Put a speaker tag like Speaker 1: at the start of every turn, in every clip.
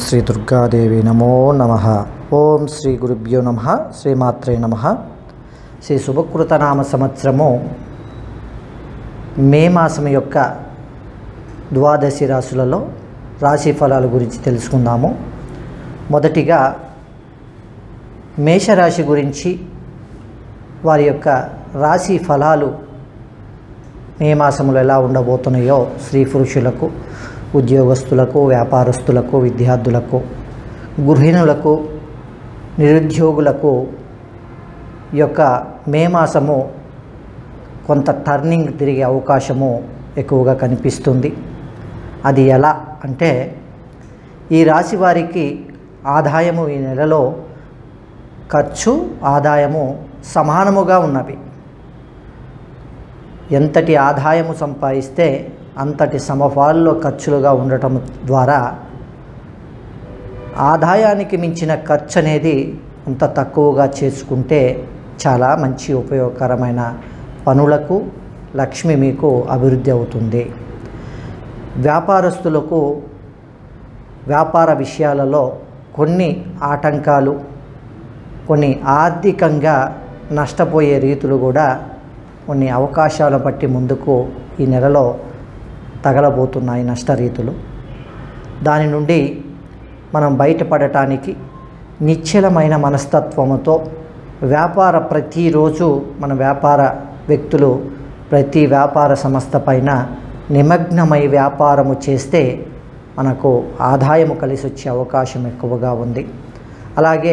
Speaker 1: శ్రీ దుర్గాదేవి నమో నమ ఓం శ్రీ గురుభ్యో నమ శ్రీమాత్రే నమ శ్రీ శుభకృత నామ సంవత్సరము మే మాసం యొక్క ద్వాదశి రాశులలో రాశి ఫలాల గురించి తెలుసుకుందాము మొదటిగా మేషరాశి గురించి వారి యొక్క రాశి ఫలాలు మే మాసములు ఎలా ఉండబోతున్నాయో స్త్రీ పురుషులకు ఉద్యోగస్తులకు వ్యాపారస్తులకు విద్యార్థులకు గృహిణులకు నిరుద్యోగులకు ఈ యొక్క మే మాసము కొంత టర్నింగ్ తిరిగే అవకాశము ఎక్కువగా కనిపిస్తుంది అది ఎలా అంటే ఈ రాశి వారికి ఆదాయము ఈ నెలలో ఖర్చు ఆదాయము సమానముగా ఉన్నవి ఎంతటి ఆదాయము సంపాదిస్తే అంతటి సమపాల్లో ఖర్చులుగా ఉండటం ద్వారా ఆదాయానికి మించిన ఖర్చు అనేది అంత తక్కువగా చేసుకుంటే చాలా మంచి ఉపయోగకరమైన పనులకు లక్ష్మి మీకు అభివృద్ధి అవుతుంది వ్యాపారస్తులకు వ్యాపార విషయాలలో కొన్ని ఆటంకాలు కొన్ని ఆర్థికంగా నష్టపోయే రీతులు కూడా కొన్ని అవకాశాలను బట్టి ముందుకు ఈ నెలలో తగలబోతున్నాయి నష్టరీతులు దాని నుండి మనం బయటపడటానికి నిశ్చలమైన మనస్తత్వముతో వ్యాపార ప్రతిరోజు మన వ్యాపార వ్యక్తులు ప్రతి వ్యాపార సంస్థ పైన నిమగ్నమై వ్యాపారము చేస్తే మనకు ఆదాయము కలిసి వచ్చే అవకాశం ఎక్కువగా ఉంది అలాగే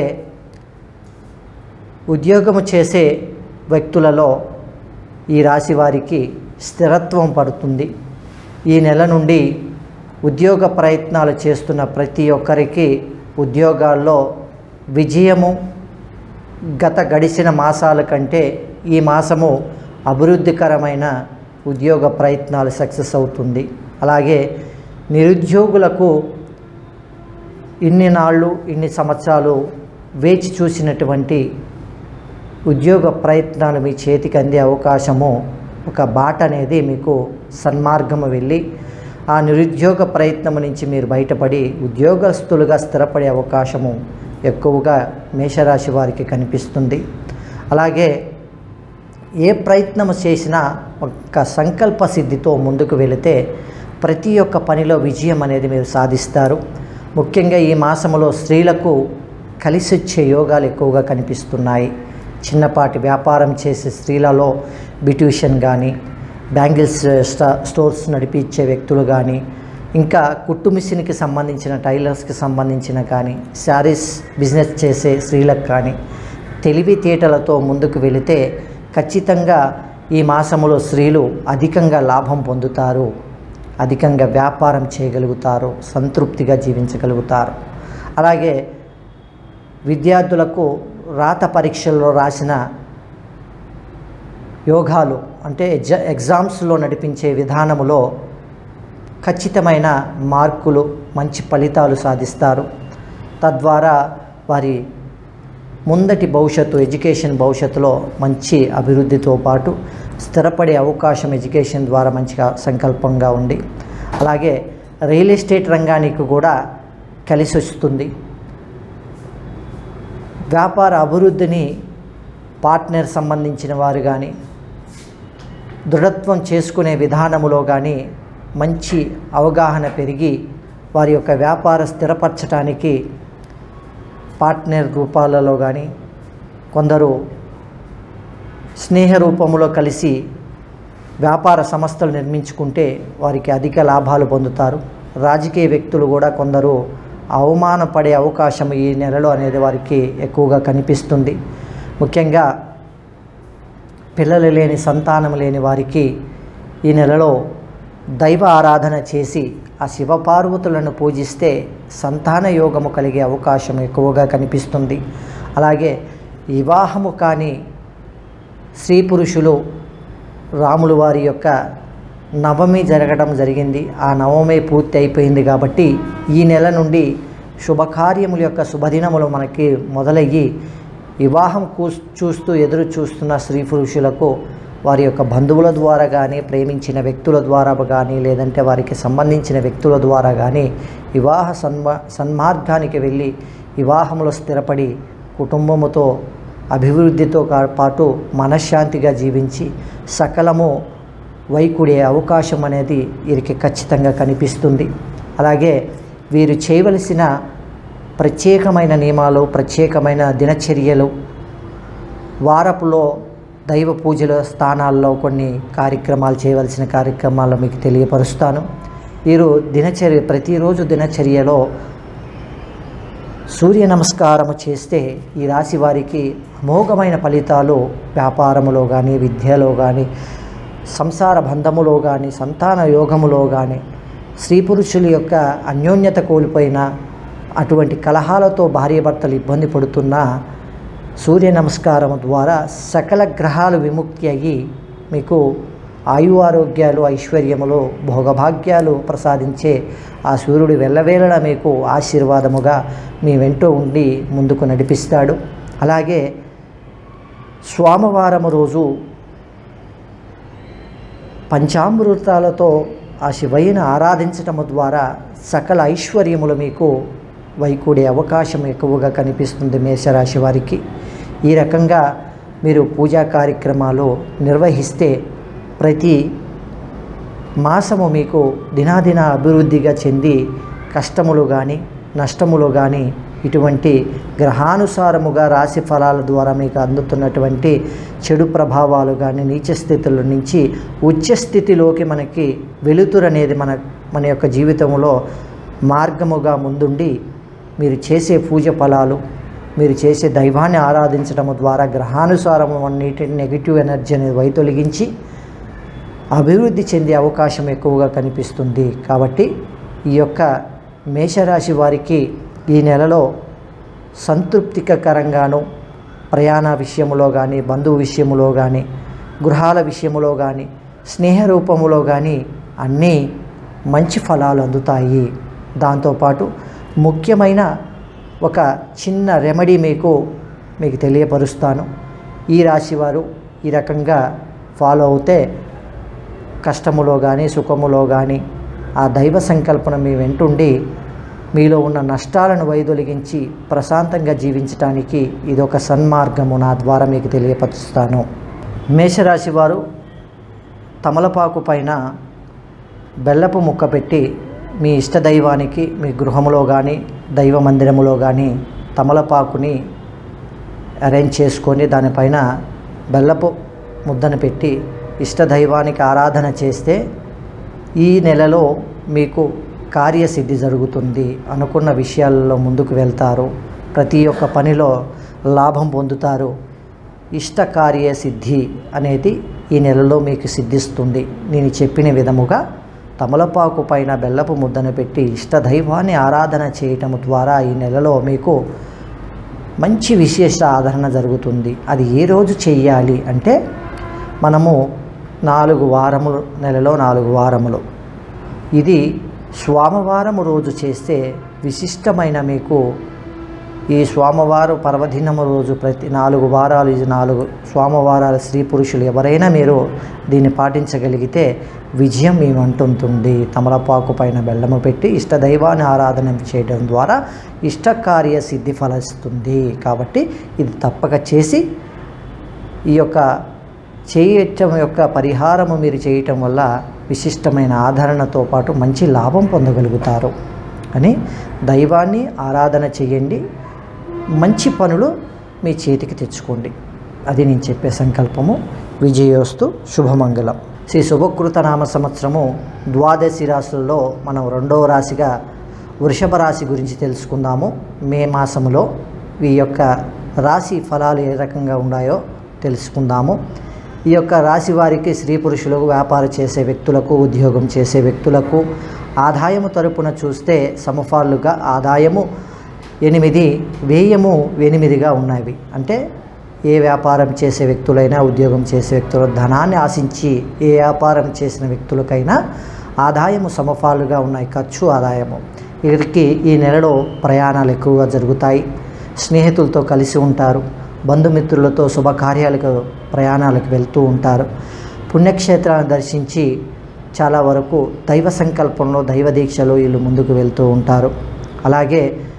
Speaker 1: ఉద్యోగము చేసే వ్యక్తులలో ఈ రాశి వారికి స్థిరత్వం పడుతుంది ఈ నెల నుండి ఉద్యోగ ప్రయత్నాలు చేస్తున్న ప్రతి ఒక్కరికి ఉద్యోగాల్లో విజయము గత గడిచిన మాసాల కంటే ఈ మాసము అభివృద్ధికరమైన ఉద్యోగ ప్రయత్నాలు సక్సెస్ అవుతుంది అలాగే నిరుద్యోగులకు ఇన్ని నాళ్ళు ఇన్ని సంవత్సరాలు వేచి చూసినటువంటి ఉద్యోగ ప్రయత్నాలు మీ చేతికి అందే అవకాశము ఒక బాట అనేది మీకు సన్మార్గము వెళ్ళి ఆ నిరుద్యోగ ప్రయత్నం నుంచి మీరు బయటపడి ఉద్యోగస్తులుగా స్థిరపడే అవకాశము ఎక్కువగా మేషరాశి వారికి కనిపిస్తుంది అలాగే ఏ ప్రయత్నం చేసినా ఒక సంకల్ప సిద్ధితో ముందుకు వెళితే ప్రతి ఒక్క పనిలో విజయం అనేది మీరు సాధిస్తారు ముఖ్యంగా ఈ మాసములో స్త్రీలకు కలిసొచ్చే యోగాలు ఎక్కువగా కనిపిస్తున్నాయి చిన్నపాటి వ్యాపారం చేసే స్త్రీలలో బ్యూటిషియన్ కానీ బ్యాంగిల్స్ స్టా స్టోర్స్ నడిపించే వ్యక్తులు కానీ ఇంకా కుట్టు మిషన్కి సంబంధించిన టైలర్స్కి సంబంధించిన కానీ శారీస్ బిజినెస్ చేసే స్త్రీలకు కానీ తెలివితేటలతో ముందుకు వెళితే ఖచ్చితంగా ఈ మాసములో స్త్రీలు అధికంగా లాభం పొందుతారు అధికంగా వ్యాపారం చేయగలుగుతారు సంతృప్తిగా జీవించగలుగుతారు అలాగే విద్యార్థులకు రాత పరీక్షల్లో రాసిన యోగాలు అంటే ఎగ్జా ఎగ్జామ్స్లో నడిపించే విధానములో ఖచ్చితమైన మార్కులు మంచి ఫలితాలు సాధిస్తారు తద్వారా వారి ముందటి భవిష్యత్తు ఎడ్యుకేషన్ భవిష్యత్తులో మంచి అభివృద్ధితో పాటు స్థిరపడే అవకాశం ఎడ్యుకేషన్ ద్వారా మంచిగా సంకల్పంగా ఉంది అలాగే రియల్ ఎస్టేట్ రంగానికి కూడా కలిసి వస్తుంది వ్యాపార అభివృద్ధిని పార్ట్నర్ సంబంధించిన వారు కానీ దృఢత్వం చేసుకునే విధానములో కానీ మంచి అవగాహన పెరిగి వారి యొక్క వ్యాపార స్థిరపరచడానికి పార్ట్నర్ రూపాలలో కానీ కొందరు స్నేహ రూపంలో కలిసి వ్యాపార సంస్థలు నిర్మించుకుంటే వారికి అధిక లాభాలు పొందుతారు రాజకీయ వ్యక్తులు కూడా కొందరు అవమానపడే అవకాశం ఈ నెలలో అనేది వారికి ఎక్కువగా కనిపిస్తుంది ముఖ్యంగా పిల్లలు లేని సంతానం లేని వారికి ఈ నెలలో దైవ ఆరాధన చేసి ఆ శివపార్వతులను పూజిస్తే సంతాన యోగము కలిగే అవకాశం ఎక్కువగా కనిపిస్తుంది అలాగే వివాహము కాని స్త్రీ పురుషులు రాములు వారి యొక్క నవమి జరగడం జరిగింది ఆ నవమి పూర్తి అయిపోయింది కాబట్టి ఈ నెల నుండి శుభకార్యముల యొక్క శుభదినములు మనకి మొదలయ్యి వివాహం కూ చూస్తూ ఎదురు చూస్తున్న స్త్రీ పురుషులకు వారి యొక్క బంధువుల ద్వారా కానీ ప్రేమించిన వ్యక్తుల ద్వారా కానీ లేదంటే వారికి సంబంధించిన వ్యక్తుల ద్వారా కానీ వివాహ సన్మా సన్మార్గానికి వెళ్ళి వివాహంలో స్థిరపడి కుటుంబముతో అభివృద్ధితో కా- పాటు మనశ్శాంతిగా జీవించి సకలము వైకుడే అవకాశం అనేది వీరికి ఖచ్చితంగా కనిపిస్తుంది అలాగే వీరు చేయవలసిన ప్రత్యేకమైన నియమాలు ప్రత్యేకమైన దినచర్యలు వారపులో దైవ పూజల స్థానాల్లో కొన్ని కార్యక్రమాలు చేయవలసిన కార్యక్రమాలు మీకు తెలియపరుస్తాను వీరు దినచర్య ప్రతిరోజు దినచర్యలో సూర్య నమస్కారము చేస్తే ఈ రాశి వారికి అమోఘమైన ఫలితాలు వ్యాపారములో కానీ విద్యలో కానీ సంసార బంధములో కానీ సంతాన యోగములో కానీ స్త్రీ పురుషుల యొక్క అన్యోన్యత కోల్పోయిన అటువంటి కలహాలతో భార్యాభర్తలు ఇబ్బంది పడుతున్న సూర్య నమస్కారం ద్వారా సకల గ్రహాలు విముక్తి అయ్యి మీకు ఆయు ఆరోగ్యాలు ఐశ్వర్యములు భోగభాగ్యాలు ప్రసాదించే ఆ సూర్యుడు వెళ్ళవేళ మీకు ఆశీర్వాదముగా మీ వెంట ఉండి ముందుకు నడిపిస్తాడు అలాగే స్వామివారము రోజు పంచామృతాలతో ఆ శివయ్యను ఆరాధించటము ద్వారా సకల ఐశ్వర్యములు మీకు వైకూడే అవకాశం ఎక్కువగా కనిపిస్తుంది మేషరాశి వారికి ఈ రకంగా మీరు పూజా కార్యక్రమాలు నిర్వహిస్తే ప్రతి మాసము మీకు దినాదిన అభివృద్ధిగా చెంది కష్టములు కానీ నష్టములు కానీ ఇటువంటి గ్రహానుసారముగా రాశి ఫలాల ద్వారా మీకు అందుతున్నటువంటి చెడు ప్రభావాలు కానీ నీచ స్థితుల నుంచి ఉచ్చ స్థితిలోకి మనకి వెలుతురు అనేది మన మన యొక్క జీవితంలో మార్గముగా ముందుండి మీరు చేసే పూజ ఫలాలు మీరు చేసే దైవాన్ని ఆరాధించడం ద్వారా గ్రహానుసారము అన్నిటి నెగిటివ్ ఎనర్జీ అనేది వైతొలగించి అభివృద్ధి చెందే అవకాశం ఎక్కువగా కనిపిస్తుంది కాబట్టి ఈ యొక్క మేషరాశి వారికి ఈ నెలలో సంతృప్తికరంగాను ప్రయాణ విషయములో కానీ బంధువు విషయములో కానీ గృహాల విషయములో కానీ స్నేహ రూపములో కానీ అన్నీ మంచి ఫలాలు అందుతాయి దాంతోపాటు ముఖ్యమైన ఒక చిన్న రెమెడీ మీకు మీకు తెలియపరుస్తాను ఈ రాశివారు ఈ రకంగా ఫాలో అవుతే కష్టములో కానీ సుఖములో కానీ ఆ దైవ సంకల్పన మీ వెంటుండి మీలో ఉన్న నష్టాలను వైదొలిగించి ప్రశాంతంగా జీవించటానికి ఇది ఒక సన్మార్గము నా ద్వారా మీకు తెలియపరుస్తాను మేషరాశి వారు తమలపాకు పైన బెల్లపు ముక్క పెట్టి మీ ఇష్ట దైవానికి మీ గృహములో కానీ దైవ మందిరములో కానీ తమలపాకుని అరేంజ్ చేసుకొని దానిపైన బెల్లపు ముద్దను పెట్టి ఇష్టదైవానికి ఆరాధన చేస్తే ఈ నెలలో మీకు కార్యసిద్ధి జరుగుతుంది అనుకున్న విషయాలలో ముందుకు వెళ్తారు ప్రతి ఒక్క పనిలో లాభం పొందుతారు ఇష్ట కార్యసిద్ధి అనేది ఈ నెలలో మీకు సిద్ధిస్తుంది నేను చెప్పిన విధముగా తమలపాకు పైన బెల్లపు ముద్దను పెట్టి ఇష్టదైవాన్ని ఆరాధన చేయటం ద్వారా ఈ నెలలో మీకు మంచి విశేష ఆదరణ జరుగుతుంది అది ఏ రోజు చెయ్యాలి అంటే మనము నాలుగు వారములు నెలలో నాలుగు వారములు ఇది స్వామివారము రోజు చేస్తే విశిష్టమైన మీకు ఈ స్వామివారు పర్వదినము రోజు ప్రతి నాలుగు వారాలు ఇది నాలుగు స్వామివారాల స్త్రీ పురుషులు ఎవరైనా మీరు దీన్ని పాటించగలిగితే విజయం మీ వంటుంటుంది తమలపాకు పైన బెల్లము పెట్టి ఇష్టదైవాన్ని ఆరాధన చేయడం ద్వారా ఇష్టకార్య సిద్ధి ఫలిస్తుంది కాబట్టి ఇది తప్పక చేసి ఈ యొక్క చేయటం యొక్క పరిహారము మీరు చేయటం వల్ల విశిష్టమైన ఆదరణతో పాటు మంచి లాభం పొందగలుగుతారు అని దైవాన్ని ఆరాధన చేయండి మంచి పనులు మీ చేతికి తెచ్చుకోండి అది నేను చెప్పే సంకల్పము విజయోస్తు శుభమంగళం శ్రీ శుభకృత నామ సంవత్సరము ద్వాదశి రాశులలో మనం రెండవ రాశిగా వృషభ రాశి గురించి తెలుసుకుందాము మే మాసములో ఈ యొక్క రాశి ఫలాలు ఏ రకంగా ఉన్నాయో తెలుసుకుందాము ఈ యొక్క రాశి వారికి స్త్రీ పురుషులకు వ్యాపారం చేసే వ్యక్తులకు ఉద్యోగం చేసే వ్యక్తులకు ఆదాయము తరపున చూస్తే సమఫాలుగా ఆదాయము ఎనిమిది వ్యయము ఎనిమిదిగా ఉన్నవి అంటే ఏ వ్యాపారం చేసే వ్యక్తులైనా ఉద్యోగం చేసే వ్యక్తులు ధనాన్ని ఆశించి ఏ వ్యాపారం చేసిన వ్యక్తులకైనా ఆదాయము సమఫాలుగా ఉన్నాయి ఖర్చు ఆదాయము వీరికి ఈ నెలలో ప్రయాణాలు ఎక్కువగా జరుగుతాయి స్నేహితులతో కలిసి ఉంటారు బంధుమిత్రులతో శుభకార్యాలకు ప్రయాణాలకు వెళ్తూ ఉంటారు పుణ్యక్షేత్రాలను దర్శించి చాలా వరకు దైవ సంకల్పంలో దైవ దీక్షలో వీళ్ళు ముందుకు వెళ్తూ ఉంటారు అలాగే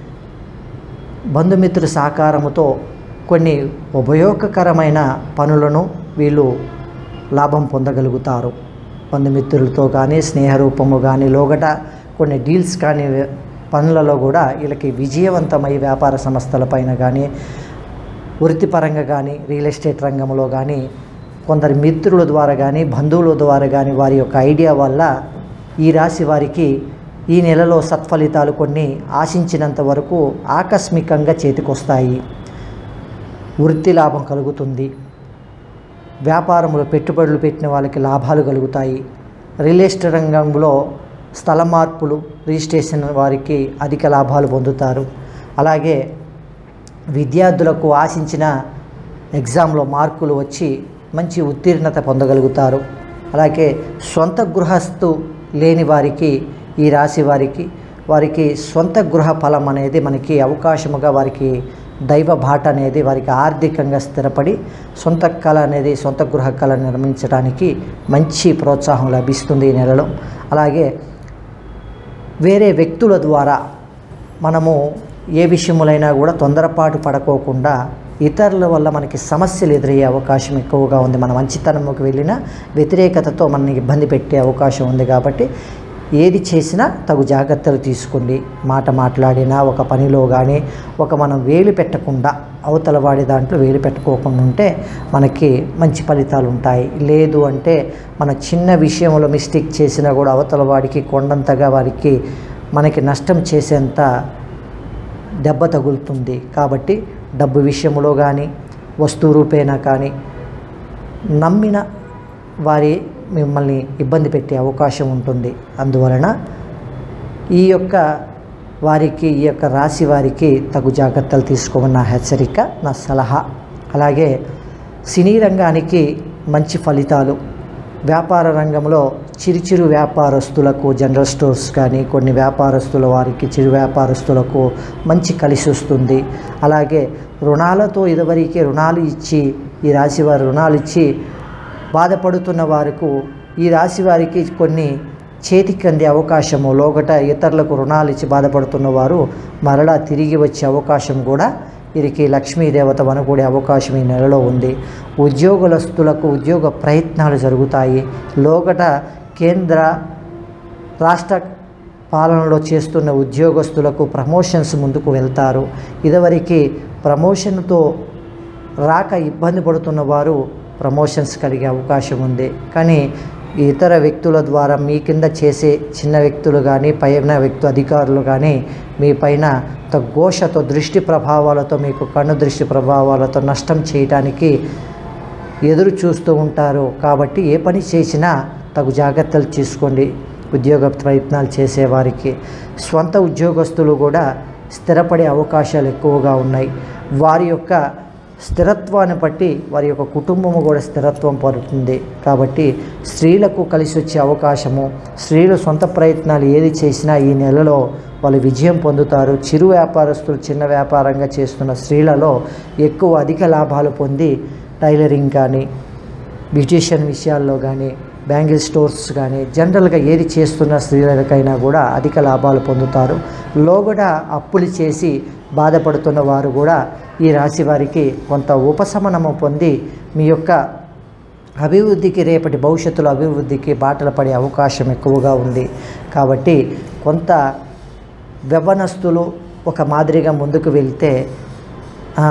Speaker 1: బంధుమిత్రుల సహకారముతో కొన్ని ఉపయోగకరమైన పనులను వీళ్ళు లాభం పొందగలుగుతారు బంధుమిత్రులతో కానీ స్నేహరూపము కానీ లోగట కొన్ని డీల్స్ కానీ పనులలో కూడా వీళ్ళకి విజయవంతమై వ్యాపార సంస్థలపైన కానీ వృత్తిపరంగా కానీ రియల్ ఎస్టేట్ రంగంలో కానీ కొందరి మిత్రుల ద్వారా కానీ బంధువుల ద్వారా కానీ వారి యొక్క ఐడియా వల్ల ఈ రాశి వారికి ఈ నెలలో సత్ఫలితాలు కొన్ని ఆశించినంత వరకు ఆకస్మికంగా చేతికొస్తాయి వృత్తి లాభం కలుగుతుంది వ్యాపారంలో పెట్టుబడులు పెట్టిన వాళ్ళకి లాభాలు కలుగుతాయి రియల్ ఎస్టేట్ రంగంలో స్థల మార్పులు రిజిస్ట్రేషన్ వారికి అధిక లాభాలు పొందుతారు అలాగే విద్యార్థులకు ఆశించిన ఎగ్జామ్లో మార్కులు వచ్చి మంచి ఉత్తీర్ణత పొందగలుగుతారు అలాగే సొంత గృహస్థు లేని వారికి ఈ రాశి వారికి వారికి సొంత గృహ ఫలం అనేది మనకి అవకాశముగా వారికి దైవ బాట అనేది వారికి ఆర్థికంగా స్థిరపడి సొంత కళ అనేది సొంత గృహ కళ నిర్మించడానికి మంచి ప్రోత్సాహం లభిస్తుంది ఈ నెలలో అలాగే వేరే వ్యక్తుల ద్వారా మనము ఏ విషయములైనా కూడా తొందరపాటు పడుకోకుండా ఇతరుల వల్ల మనకి సమస్యలు ఎదురయ్యే అవకాశం ఎక్కువగా ఉంది మన మంచితనంలోకి వెళ్ళిన వ్యతిరేకతతో మనని ఇబ్బంది పెట్టే అవకాశం ఉంది కాబట్టి ఏది చేసినా తగు జాగ్రత్తలు తీసుకోండి మాట మాట్లాడినా ఒక పనిలో కానీ ఒక మనం వేలు పెట్టకుండా అవతల వాడి దాంట్లో వేలు పెట్టుకోకుండా ఉంటే మనకి మంచి ఫలితాలు ఉంటాయి లేదు అంటే మన చిన్న విషయంలో మిస్టేక్ చేసినా కూడా అవతల వాడికి కొండంతగా వారికి మనకి నష్టం చేసేంత దెబ్బ తగులుతుంది కాబట్టి డబ్బు విషయంలో కానీ వస్తువు రూపేణా కానీ నమ్మిన వారి మిమ్మల్ని ఇబ్బంది పెట్టే అవకాశం ఉంటుంది అందువలన ఈ యొక్క వారికి ఈ యొక్క రాశి వారికి తగు జాగ్రత్తలు తీసుకోమన్న హెచ్చరిక నా సలహా అలాగే సినీ రంగానికి మంచి ఫలితాలు వ్యాపార రంగంలో చిరు చిరు వ్యాపారస్తులకు జనరల్ స్టోర్స్ కానీ కొన్ని వ్యాపారస్తుల వారికి చిరు వ్యాపారస్తులకు మంచి కలిసి వస్తుంది అలాగే రుణాలతో ఇదివరకే రుణాలు ఇచ్చి ఈ రాశి వారు రుణాలు ఇచ్చి బాధపడుతున్న వారికి ఈ రాశి వారికి కొన్ని చేతికి అందే అవకాశము లోగట ఇతరులకు రుణాలు ఇచ్చి బాధపడుతున్న వారు మరలా తిరిగి వచ్చే అవకాశం కూడా వీరికి లక్ష్మీదేవత వనకూడే అవకాశం ఈ నెలలో ఉంది ఉద్యోగస్తులకు ఉద్యోగ ప్రయత్నాలు జరుగుతాయి లోగట కేంద్ర రాష్ట్ర పాలనలో చేస్తున్న ఉద్యోగస్తులకు ప్రమోషన్స్ ముందుకు వెళ్తారు ఇదివరకు ప్రమోషన్తో రాక ఇబ్బంది పడుతున్న వారు ప్రమోషన్స్ కలిగే అవకాశం ఉంది కానీ ఇతర వ్యక్తుల ద్వారా మీ కింద చేసే చిన్న వ్యక్తులు కానీ పైన వ్యక్తు అధికారులు కానీ మీ పైన త- ఘోషతో దృష్టి ప్రభావాలతో మీకు కన్ను దృష్టి ప్రభావాలతో నష్టం చేయడానికి ఎదురు చూస్తూ ఉంటారు కాబట్టి ఏ పని చేసినా తగు జాగ్రత్తలు తీసుకోండి ఉద్యోగ ప్రయత్నాలు చేసేవారికి స్వంత ఉద్యోగస్తులు కూడా స్థిరపడే అవకాశాలు ఎక్కువగా ఉన్నాయి వారి యొక్క స్థిరత్వాన్ని బట్టి వారి యొక్క కుటుంబము కూడా స్థిరత్వం పడుతుంది కాబట్టి స్త్రీలకు కలిసి వచ్చే అవకాశము స్త్రీలు సొంత ప్రయత్నాలు ఏది చేసినా ఈ నెలలో వాళ్ళు విజయం పొందుతారు చిరు వ్యాపారస్తులు చిన్న వ్యాపారంగా చేస్తున్న స్త్రీలలో ఎక్కువ అధిక లాభాలు పొంది టైలరింగ్ కానీ బ్యూటీషియన్ విషయాల్లో కానీ బ్యాంగిల్ స్టోర్స్ కానీ జనరల్గా ఏది చేస్తున్న స్త్రీలకైనా కూడా అధిక లాభాలు పొందుతారు లోగడ అప్పులు చేసి బాధపడుతున్న వారు కూడా ఈ రాశి వారికి కొంత ఉపశమనము పొంది మీ యొక్క అభివృద్ధికి రేపటి భవిష్యత్తులో అభివృద్ధికి బాటలు పడే అవకాశం ఎక్కువగా ఉంది కాబట్టి కొంత వ్యవనస్తులు ఒక మాదిరిగా ముందుకు వెళ్తే ఆ,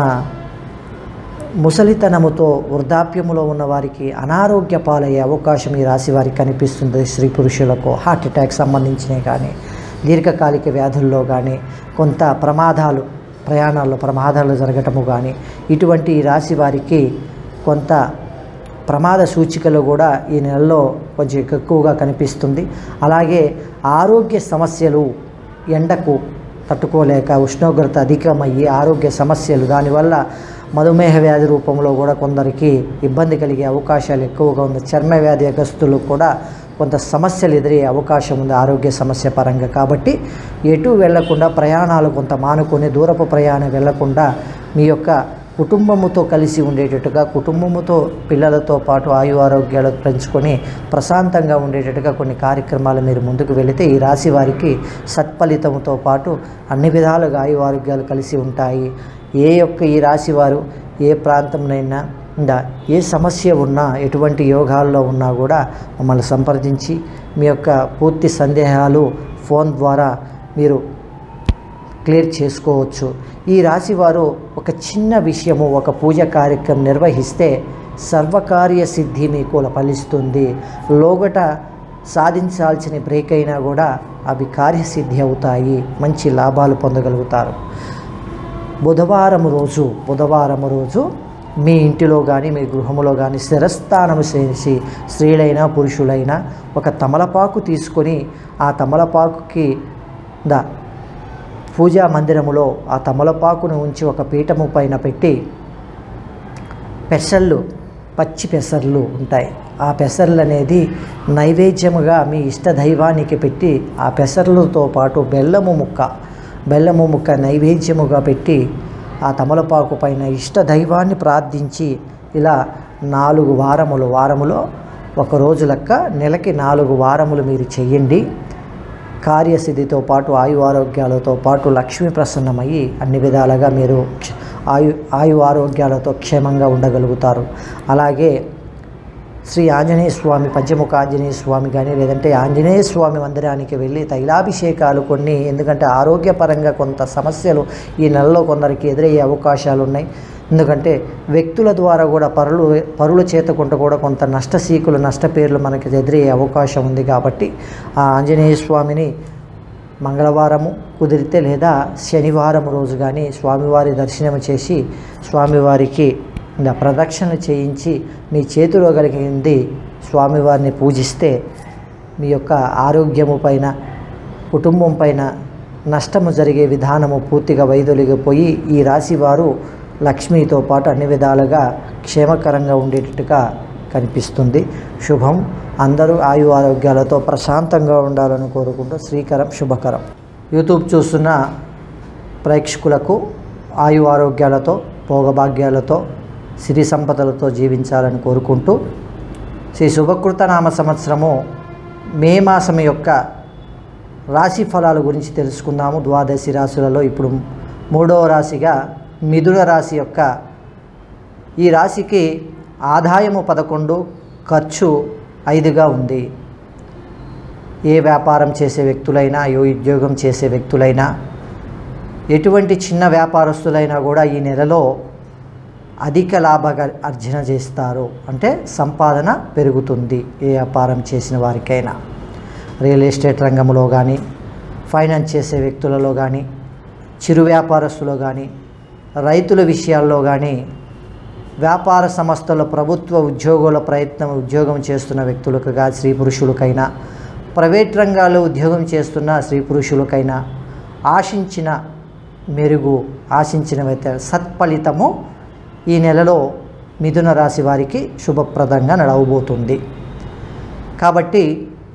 Speaker 1: ముసలితనముతో వృద్ధాప్యములో ఉన్న వారికి అనారోగ్య పాలయ్యే అవకాశం ఈ రాశి వారికి కనిపిస్తుంది స్త్రీ పురుషులకు హార్ట్ అటాక్ సంబంధించినవి కానీ దీర్ఘకాలిక వ్యాధుల్లో కానీ కొంత ప్రమాదాలు ప్రయాణాల్లో ప్రమాదాలు జరగటము కానీ ఇటువంటి ఈ రాశి వారికి కొంత ప్రమాద సూచికలు కూడా ఈ నెలలో కొంచెం ఎక్కువగా కనిపిస్తుంది అలాగే ఆరోగ్య సమస్యలు ఎండకు తట్టుకోలేక ఉష్ణోగ్రత అధికమయ్యి ఆరోగ్య సమస్యలు దానివల్ల మధుమేహ వ్యాధి రూపంలో కూడా కొందరికి ఇబ్బంది కలిగే అవకాశాలు ఎక్కువగా ఉంది చర్మ వ్యాధి గ్రస్తులు కూడా కొంత సమస్యలు ఎదురయ్యే అవకాశం ఉంది ఆరోగ్య సమస్య పరంగా కాబట్టి ఎటు వెళ్లకుండా ప్రయాణాలు కొంత మానుకొని దూరపు ప్రయాణం వెళ్లకుండా మీ యొక్క కుటుంబముతో కలిసి ఉండేటట్టుగా కుటుంబముతో పిల్లలతో పాటు ఆయు ఆరోగ్యాలు పెంచుకొని ప్రశాంతంగా ఉండేటట్టుగా కొన్ని కార్యక్రమాలు మీరు ముందుకు వెళితే ఈ రాశి వారికి సత్ఫలితంతో పాటు అన్ని విధాలుగా ఆయు ఆరోగ్యాలు కలిసి ఉంటాయి ఏ యొక్క ఈ రాశి వారు ఏ ప్రాంతంనైనా ఇంకా ఏ సమస్య ఉన్నా ఎటువంటి యోగాల్లో ఉన్నా కూడా మమ్మల్ని సంప్రదించి మీ యొక్క పూర్తి సందేహాలు ఫోన్ ద్వారా మీరు క్లియర్ చేసుకోవచ్చు ఈ రాశి వారు ఒక చిన్న విషయము ఒక పూజ కార్యక్రమం నిర్వహిస్తే సర్వకార్య సిద్ధి మీకు ఫలిస్తుంది లోగట సాధించాల్సిన బ్రేక్ అయినా కూడా అవి కార్యసిద్ధి అవుతాయి మంచి లాభాలు పొందగలుగుతారు బుధవారం రోజు బుధవారం రోజు మీ ఇంటిలో కానీ మీ గృహంలో కానీ స్థిరస్థానం చేసి స్త్రీలైనా పురుషులైనా ఒక తమలపాకు తీసుకొని ఆ తమలపాకుకి దా పూజా మందిరములో ఆ తమలపాకును ఉంచి ఒక పీఠము పైన పెట్టి పెసర్లు పచ్చి పెసర్లు ఉంటాయి ఆ పెసర్లు అనేది నైవేద్యముగా మీ ఇష్ట దైవానికి పెట్టి ఆ పెసర్లతో పాటు బెల్లము ముక్క బెల్లము ముక్క నైవేద్యముగా పెట్టి ఆ తమలపాకు పైన ఇష్ట దైవాన్ని ప్రార్థించి ఇలా నాలుగు వారములు వారములో ఒక రోజు లెక్క నెలకి నాలుగు వారములు మీరు చెయ్యండి కార్యసిద్ధితో పాటు ఆయు ఆరోగ్యాలతో పాటు లక్ష్మీ ప్రసన్నమయ్యి అన్ని విధాలుగా మీరు క్ష- ఆయు ఆయు ఆరోగ్యాలతో క్షేమంగా ఉండగలుగుతారు అలాగే శ్రీ ఆంజనేయ స్వామి పంచముఖ ఆంజనేయ స్వామి కానీ లేదంటే ఆంజనేయ స్వామి మందిరానికి వెళ్ళి తైలాభిషేకాలు కొన్ని ఎందుకంటే ఆరోగ్యపరంగా కొంత సమస్యలు ఈ నెలలో కొందరికి ఎదురయ్యే అవకాశాలు ఉన్నాయి ఎందుకంటే వ్యక్తుల ద్వారా కూడా పరులు పరుల చేత కొంట కూడా కొంత నష్టసీకులు నష్టపేర్లు మనకి ఎదురయ్యే అవకాశం ఉంది కాబట్టి ఆ ఆంజనేయ స్వామిని మంగళవారము కుదిరితే లేదా శనివారం రోజు కానీ స్వామివారి దర్శనం చేసి స్వామివారికి ఇంకా ప్రదక్షిణ చేయించి మీ చేతిలో కలిగింది స్వామివారిని పూజిస్తే మీ యొక్క ఆరోగ్యము పైన కుటుంబం పైన నష్టము జరిగే విధానము పూర్తిగా వైదొలిగిపోయి ఈ రాశి వారు లక్ష్మితో పాటు అన్ని విధాలుగా క్షేమకరంగా ఉండేటట్టుగా కనిపిస్తుంది శుభం అందరూ ఆయు ఆరోగ్యాలతో ప్రశాంతంగా ఉండాలని కోరుకుంటూ శ్రీకరం శుభకరం యూట్యూబ్ చూస్తున్న ప్రేక్షకులకు ఆయు ఆరోగ్యాలతో భోగభాగ్యాలతో సిరి సంపదలతో జీవించాలని కోరుకుంటూ శ్రీ శుభకృత నామ సంవత్సరము మే మాసం యొక్క రాశి ఫలాల గురించి తెలుసుకుందాము ద్వాదశి రాశులలో ఇప్పుడు మూడవ రాశిగా మిథున రాశి యొక్క ఈ రాశికి ఆదాయము పదకొండు ఖర్చు ఐదుగా ఉంది ఏ వ్యాపారం చేసే వ్యక్తులైనా ఏ ఉద్యోగం చేసే వ్యక్తులైనా ఎటువంటి చిన్న వ్యాపారస్తులైనా కూడా ఈ నెలలో అధిక లాభ అర్జన చేస్తారు అంటే సంపాదన పెరుగుతుంది ఏ వ్యాపారం చేసిన వారికైనా రియల్ ఎస్టేట్ రంగంలో కానీ ఫైనాన్స్ చేసే వ్యక్తులలో కానీ చిరు వ్యాపారస్తులు కానీ రైతుల విషయాల్లో కానీ వ్యాపార సంస్థల ప్రభుత్వ ఉద్యోగుల ప్రయత్నం ఉద్యోగం చేస్తున్న వ్యక్తులకు గా స్త్రీ పురుషులకైనా ప్రైవేట్ రంగాల్లో ఉద్యోగం చేస్తున్న స్త్రీ పురుషులకైనా ఆశించిన మెరుగు ఆశించిన వ్యత- సత్ఫలితము ఈ నెలలో మిథున రాశి వారికి శుభప్రదంగా నడవబోతుంది కాబట్టి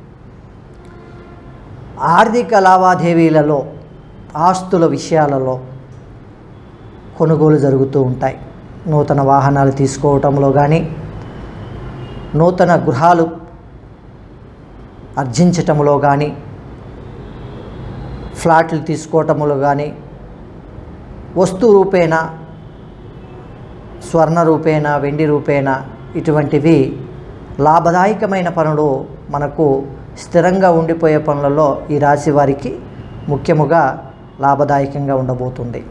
Speaker 1: ఆర్థిక లావాదేవీలలో ఆస్తుల విషయాలలో కొనుగోలు జరుగుతూ ఉంటాయి నూతన వాహనాలు తీసుకోవటంలో కానీ నూతన గృహాలు అర్జించటంలో కానీ ఫ్లాట్లు తీసుకోవటంలో కానీ వస్తు రూపేణ స్వర్ణ రూపేణ వెండి రూపేణ ఇటువంటివి లాభదాయకమైన పనులు మనకు స్థిరంగా ఉండిపోయే పనులలో ఈ రాశి వారికి ముఖ్యముగా లాభదాయకంగా ఉండబోతుంది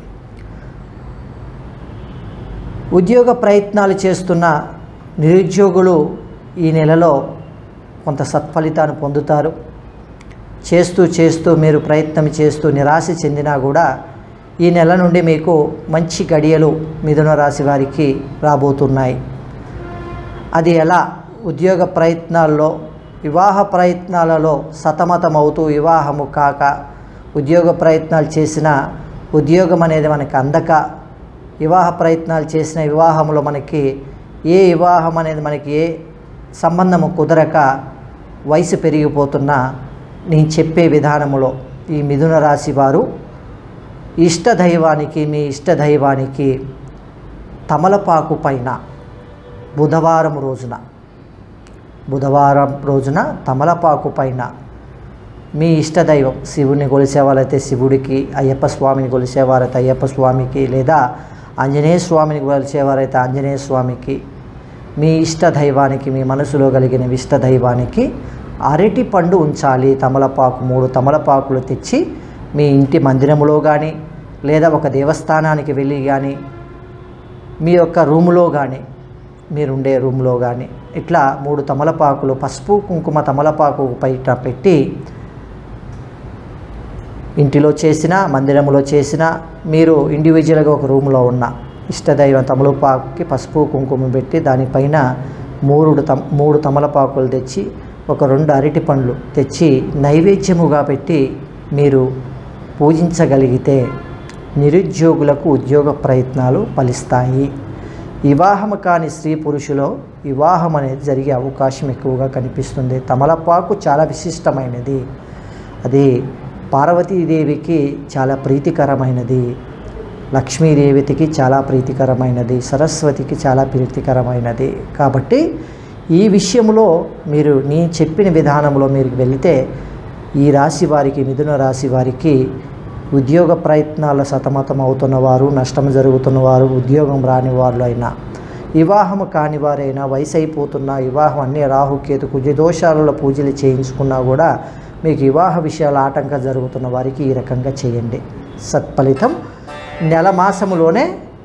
Speaker 1: ఉద్యోగ ప్రయత్నాలు చేస్తున్న నిరుద్యోగులు ఈ నెలలో కొంత సత్ఫలితాన్ని పొందుతారు చేస్తూ చేస్తూ మీరు ప్రయత్నం చేస్తూ నిరాశ చెందినా కూడా ఈ నెల నుండి మీకు మంచి గడియలు మిథున రాశి వారికి రాబోతున్నాయి అది ఎలా ఉద్యోగ ప్రయత్నాల్లో వివాహ ప్రయత్నాలలో సతమతమవుతూ వివాహము కాక ఉద్యోగ ప్రయత్నాలు చేసిన ఉద్యోగం అనేది మనకి అందక వివాహ ప్రయత్నాలు చేసిన వివాహంలో మనకి ఏ వివాహం అనేది మనకి ఏ సంబంధము కుదరక వయసు పెరిగిపోతున్నా నేను చెప్పే విధానములో ఈ మిథున రాశి వారు ఇష్ట దైవానికి మీ ఇష్ట దైవానికి తమలపాకు పైన బుధవారం రోజున బుధవారం రోజున తమలపాకు పైన మీ ఇష్టదైవం శివుని కొలిసేవారైతే శివుడికి అయ్యప్ప స్వామిని కొలిసేవారైతే అయ్యప్ప స్వామికి లేదా ఆంజనేయ స్వామిని కొలిసేవారైతే ఆంజనేయ స్వామికి మీ ఇష్ట దైవానికి మీ మనసులో కలిగిన ఇష్ట దైవానికి అరటి పండు ఉంచాలి తమలపాకు మూడు తమలపాకులు తెచ్చి మీ ఇంటి మందిరములో కానీ లేదా ఒక దేవస్థానానికి వెళ్ళి కానీ మీ యొక్క రూములో కానీ మీరుండే రూమ్లో కానీ ఇట్లా మూడు తమలపాకులు పసుపు కుంకుమ తమలపాకు బయట పెట్టి ఇంటిలో చేసిన మందిరంలో చేసిన మీరు ఇండివిజువల్గా ఒక రూమ్లో ఉన్న ఇష్టదైవం తమలపాకుకి పసుపు కుంకుమ పెట్టి దానిపైన మూడు తమ మూడు తమలపాకులు తెచ్చి ఒక రెండు అరటి పండ్లు తెచ్చి నైవేద్యముగా పెట్టి మీరు పూజించగలిగితే నిరుద్యోగులకు ఉద్యోగ ప్రయత్నాలు ఫలిస్తాయి వివాహము కాని స్త్రీ పురుషులో వివాహం అనేది జరిగే అవకాశం ఎక్కువగా కనిపిస్తుంది తమలపాకు చాలా విశిష్టమైనది అది పార్వతీదేవికి చాలా ప్రీతికరమైనది లక్ష్మీదేవికి చాలా ప్రీతికరమైనది సరస్వతికి చాలా ప్రీతికరమైనది కాబట్టి ఈ విషయంలో మీరు నీ చెప్పిన విధానంలో మీరు వెళితే ఈ రాశి వారికి మిథున రాశి వారికి ఉద్యోగ ప్రయత్నాల సతమతం అవుతున్న వారు నష్టం జరుగుతున్న వారు ఉద్యోగం రాని వాళ్ళు అయినా వివాహం కాని వారైనా వయసు అయిపోతున్న వివాహం అన్ని రాహుకేతు కుజదోషాలలో పూజలు చేయించుకున్నా కూడా మీకు వివాహ విషయాలు ఆటంకం జరుగుతున్న వారికి ఈ రకంగా చేయండి సత్ఫలితం నెల మాసములోనే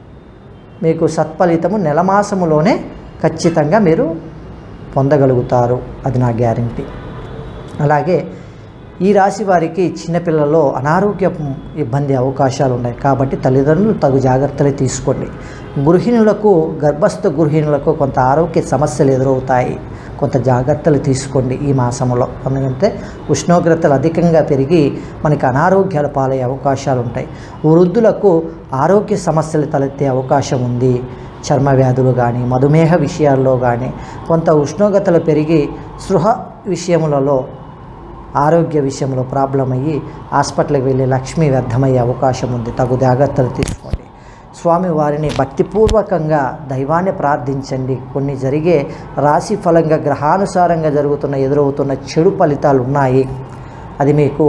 Speaker 1: మీకు సత్ఫలితము నెల మాసములోనే ఖచ్చితంగా మీరు పొందగలుగుతారు అది నా గ్యారంటీ అలాగే ఈ రాశి వారికి చిన్నపిల్లల్లో అనారోగ్య ఇబ్బంది అవకాశాలు ఉన్నాయి కాబట్టి తల్లిదండ్రులు తగు జాగ్రత్తలు తీసుకోండి గృహిణులకు గర్భస్థ గృహిణులకు కొంత ఆరోగ్య సమస్యలు ఎదురవుతాయి కొంత జాగ్రత్తలు తీసుకోండి ఈ మాసంలో ఎందుకంటే ఉష్ణోగ్రతలు అధికంగా పెరిగి మనకి అనారోగ్యాల పాలయ్యే అవకాశాలు ఉంటాయి వృద్ధులకు ఆరోగ్య సమస్యలు తలెత్తే అవకాశం ఉంది చర్మ వ్యాధులు కానీ మధుమేహ విషయాల్లో కానీ కొంత ఉష్ణోగ్రతలు పెరిగి సృహ విషయములలో ఆరోగ్య విషయంలో ప్రాబ్లం అయ్యి హాస్పిటల్కి వెళ్ళి లక్ష్మి వ్యర్థమయ్యే అవకాశం ఉంది తగు జాగ్రత్తలు తీసుకోండి స్వామి వారిని భక్తిపూర్వకంగా దైవాన్ని ప్రార్థించండి కొన్ని జరిగే రాశి ఫలంగా గ్రహానుసారంగా జరుగుతున్న ఎదురవుతున్న చెడు ఫలితాలు ఉన్నాయి అది మీకు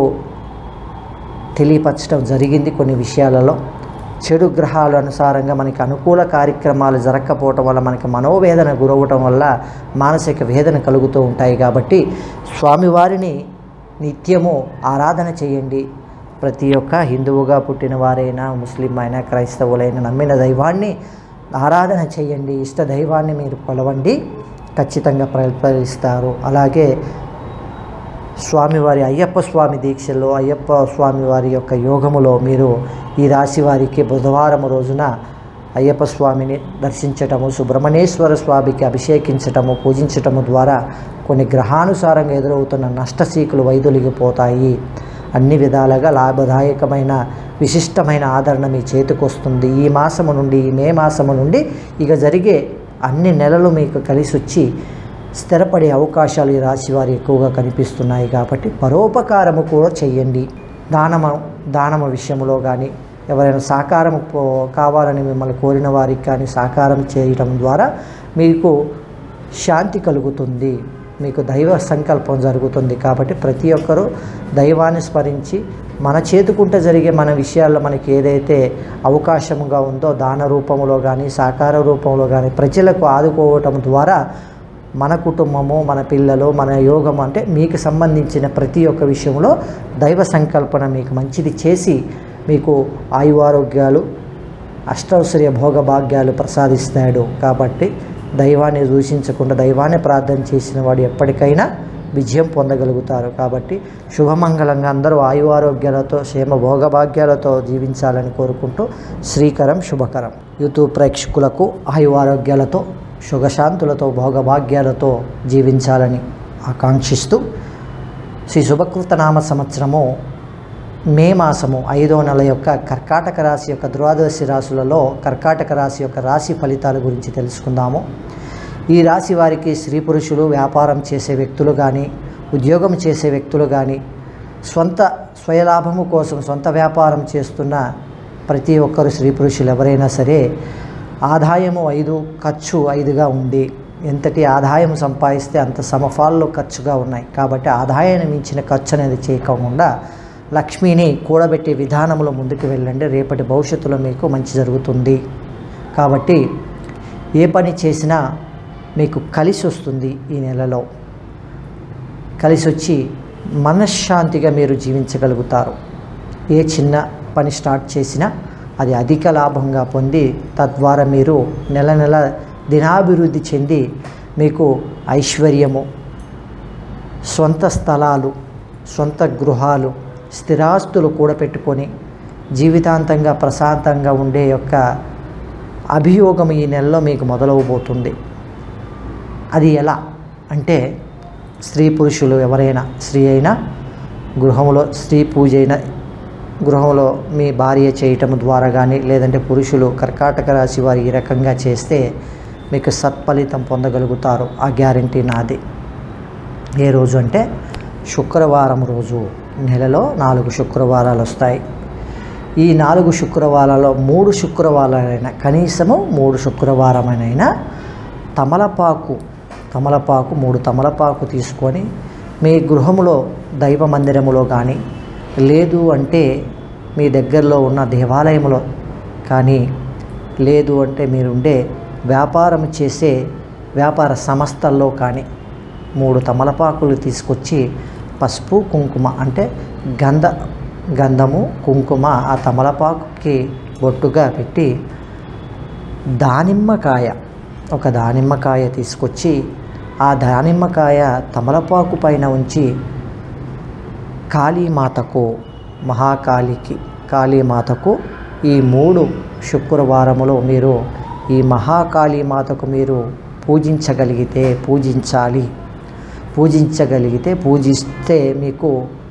Speaker 1: తెలియపరచడం జరిగింది కొన్ని విషయాలలో చెడు గ్రహాల అనుసారంగా మనకి అనుకూల కార్యక్రమాలు జరగకపోవటం వల్ల మనకి మనోవేదన గురవటం వల్ల మానసిక వేదన కలుగుతూ ఉంటాయి కాబట్టి స్వామివారిని నిత్యము ఆరాధన చేయండి ప్రతి ఒక్క హిందువుగా పుట్టిన వారైనా ముస్లిం అయినా క్రైస్తవులైనా నమ్మిన దైవాన్ని ఆరాధన చేయండి ఇష్ట దైవాన్ని మీరు కొలవండి ఖచ్చితంగా ప్రతిఫలిస్తారు అలాగే స్వామివారి అయ్యప్ప స్వామి దీక్షలో అయ్యప్ప స్వామి వారి యొక్క యోగములో మీరు ఈ రాశి వారికి బుధవారం రోజున అయ్యప్ప స్వామిని దర్శించటము సుబ్రహ్మణ్యేశ్వర స్వామికి అభిషేకించటము పూజించటము ద్వారా కొన్ని గ్రహానుసారంగా ఎదురవుతున్న నష్టసీకులు వైదొలిగిపోతాయి అన్ని విధాలుగా లాభదాయకమైన విశిష్టమైన ఆదరణ మీ చేతికొస్తుంది ఈ మాసము నుండి ఈ మే మాసము నుండి ఇక జరిగే అన్ని నెలలు మీకు కలిసి వచ్చి స్థిరపడే అవకాశాలు ఈ రాశి వారి ఎక్కువగా కనిపిస్తున్నాయి కాబట్టి పరోపకారము కూడా చెయ్యండి దానమ దానమ విషయంలో కానీ ఎవరైనా సహకారం పో- కావాలని మిమ్మల్ని కోరిన వారికి కానీ సహకారం చేయటం ద్వారా మీకు శాంతి కలుగుతుంది మీకు దైవ సంకల్పం జరుగుతుంది కాబట్టి ప్రతి ఒక్కరూ దైవాన్ని స్మరించి మన చేతుకుంట జరిగే మన విషయాల్లో మనకి ఏదైతే అవకాశముగా ఉందో దాన రూపంలో కానీ సాకార రూపంలో కానీ ప్రజలకు ఆదుకోవటం ద్వారా మన కుటుంబము మన పిల్లలు మన యోగం అంటే మీకు సంబంధించిన ప్రతి ఒక్క విషయంలో దైవ సంకల్పన మీకు మంచిది చేసి మీకు ఆయు ఆరోగ్యాలు అష్టౌశ్వర్య భోగభాగ్యాలు ప్రసాదిస్తాడు కాబట్టి దైవాన్ని దూషించకుండా దైవాన్ని ప్రార్థన చేసిన వాడు ఎప్పటికైనా విజయం పొందగలుగుతారు కాబట్టి శుభమంగళంగా అందరూ ఆయు ఆరోగ్యాలతో క్షేమ భోగభాగ్యాలతో జీవించాలని కోరుకుంటూ శ్రీకరం శుభకరం యూట్యూబ్ ప్రేక్షకులకు ఆయు ఆరోగ్యాలతో సుఖశాంతులతో భోగభాగ్యాలతో జీవించాలని ఆకాంక్షిస్తూ శ్రీ శుభకృత నామ సంవత్సరము మే మాసము ఐదో నెల యొక్క కర్కాటక రాశి యొక్క ద్వాదశి రాశులలో కర్కాటక రాశి యొక్క రాశి ఫలితాల గురించి తెలుసుకుందాము ఈ రాశి వారికి స్త్రీ పురుషులు వ్యాపారం చేసే వ్యక్తులు కానీ ఉద్యోగం చేసే వ్యక్తులు కానీ స్వంత స్వయలాభము కోసం సొంత వ్యాపారం చేస్తున్న ప్రతి ఒక్కరు స్త్రీ పురుషులు ఎవరైనా సరే ఆదాయము ఐదు ఖర్చు ఐదుగా ఉంది ఎంతటి ఆదాయం సంపాదిస్తే అంత సమఫాల్లో ఖర్చుగా ఉన్నాయి కాబట్టి ఆదాయాన్ని మించిన ఖర్చు అనేది చేయకుండా లక్ష్మిని కూడబెట్టే విధానంలో ముందుకు వెళ్ళండి రేపటి భవిష్యత్తులో మీకు మంచి జరుగుతుంది కాబట్టి ఏ పని చేసినా మీకు కలిసి వస్తుంది ఈ నెలలో కలిసి వచ్చి మనశ్శాంతిగా మీరు జీవించగలుగుతారు ఏ చిన్న పని స్టార్ట్ చేసినా అది అధిక లాభంగా పొంది తద్వారా మీరు నెల నెల దినాభివృద్ధి చెంది మీకు ఐశ్వర్యము సొంత స్థలాలు సొంత గృహాలు స్థిరాస్తులు కూడపెట్టుకొని జీవితాంతంగా ప్రశాంతంగా ఉండే యొక్క అభియోగం ఈ నెలలో మీకు మొదలవబోతుంది అది ఎలా అంటే స్త్రీ పురుషులు ఎవరైనా స్త్రీ అయినా గృహంలో స్త్రీ పూజ అయినా గృహంలో మీ భార్య చేయటం ద్వారా కానీ లేదంటే పురుషులు కర్కాటక రాశి వారు ఈ రకంగా చేస్తే మీకు సత్ఫలితం పొందగలుగుతారు ఆ గ్యారంటీ నాది ఏ రోజు అంటే శుక్రవారం రోజు నెలలో నాలుగు శుక్రవారాలు వస్తాయి ఈ నాలుగు శుక్రవారాల్లో మూడు శుక్రవారాలైనా కనీసము మూడు శుక్రవారమైనా తమలపాకు తమలపాకు మూడు తమలపాకు తీసుకొని మీ గృహములో దైవ మందిరములో కానీ లేదు అంటే మీ దగ్గరలో ఉన్న దేవాలయంలో కానీ లేదు అంటే మీరుండే వ్యాపారం చేసే వ్యాపార సంస్థల్లో కానీ మూడు తమలపాకులు తీసుకొచ్చి పసుపు కుంకుమ అంటే గంధ గంధము కుంకుమ ఆ తమలపాకుకి బొట్టుగా పెట్టి దానిమ్మకాయ ఒక దానిమ్మకాయ తీసుకొచ్చి ఆ దానిమ్మకాయ తమలపాకు పైన ఉంచి కాళీమాతకు మహాకాళికి కాళీమాతకు ఈ మూడు శుక్రవారములో మీరు ఈ మహాకాళీమాతకు మీరు పూజించగలిగితే పూజించాలి పూజించగలిగితే పూజిస్తే మీకు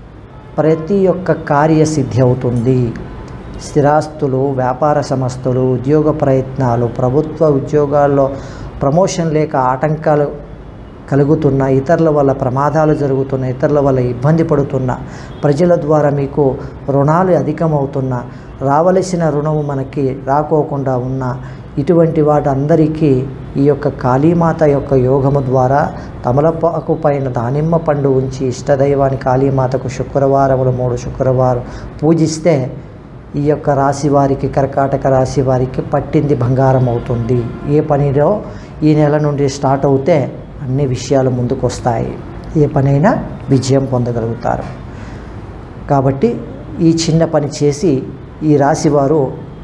Speaker 1: ప్రతి ఒక్క కార్యసిద్ధి అవుతుంది స్థిరాస్తులు వ్యాపార సంస్థలు ఉద్యోగ ప్రయత్నాలు ప్రభుత్వ ఉద్యోగాల్లో ప్రమోషన్ లేక ఆటంకాలు కలుగుతున్న ఇతరుల వల్ల ప్రమాదాలు జరుగుతున్న ఇతరుల వల్ల ఇబ్బంది పడుతున్న ప్రజల ద్వారా మీకు రుణాలు అధికమవుతున్న రావలసిన రుణము మనకి రాకోకుండా ఉన్న ఇటువంటి వాటందరికీ ఈ యొక్క కాళీమాత యొక్క యోగము ద్వారా తమలపాకు పైన దానిమ్మ పండు ఉంచి ఇష్టదైవాన్ని కాళీమాతకు శుక్రవారములు మూడు శుక్రవారం పూజిస్తే ఈ యొక్క రాశి వారికి కర్కాటక రాశి వారికి పట్టింది బంగారం అవుతుంది ఏ పనిలో ఈ నెల నుండి స్టార్ట్ అవుతే అన్ని విషయాలు ముందుకు వస్తాయి ఏ పనైనా విజయం పొందగలుగుతారు కాబట్టి ఈ చిన్న పని చేసి ఈ రాశివారు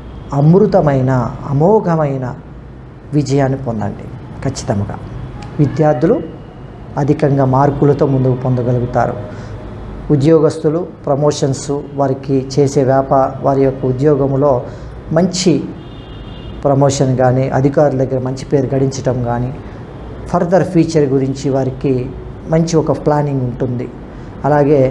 Speaker 1: అమృతమైన అమోఘమైన విజయాన్ని పొందండి ఖచ్చితంగా విద్యార్థులు అధికంగా మార్కులతో ముందుకు పొందగలుగుతారు ఉద్యోగస్తులు ప్రమోషన్స్ వారికి చేసే వ్యాపార వారి యొక్క ఉద్యోగంలో మంచి ప్రమోషన్ కానీ అధికారుల దగ్గర మంచి పేరు గడించడం కానీ ఫర్దర్ ఫ్యూచర్ గురించి వారికి మంచి ఒక ప్లానింగ్ ఉంటుంది అలాగే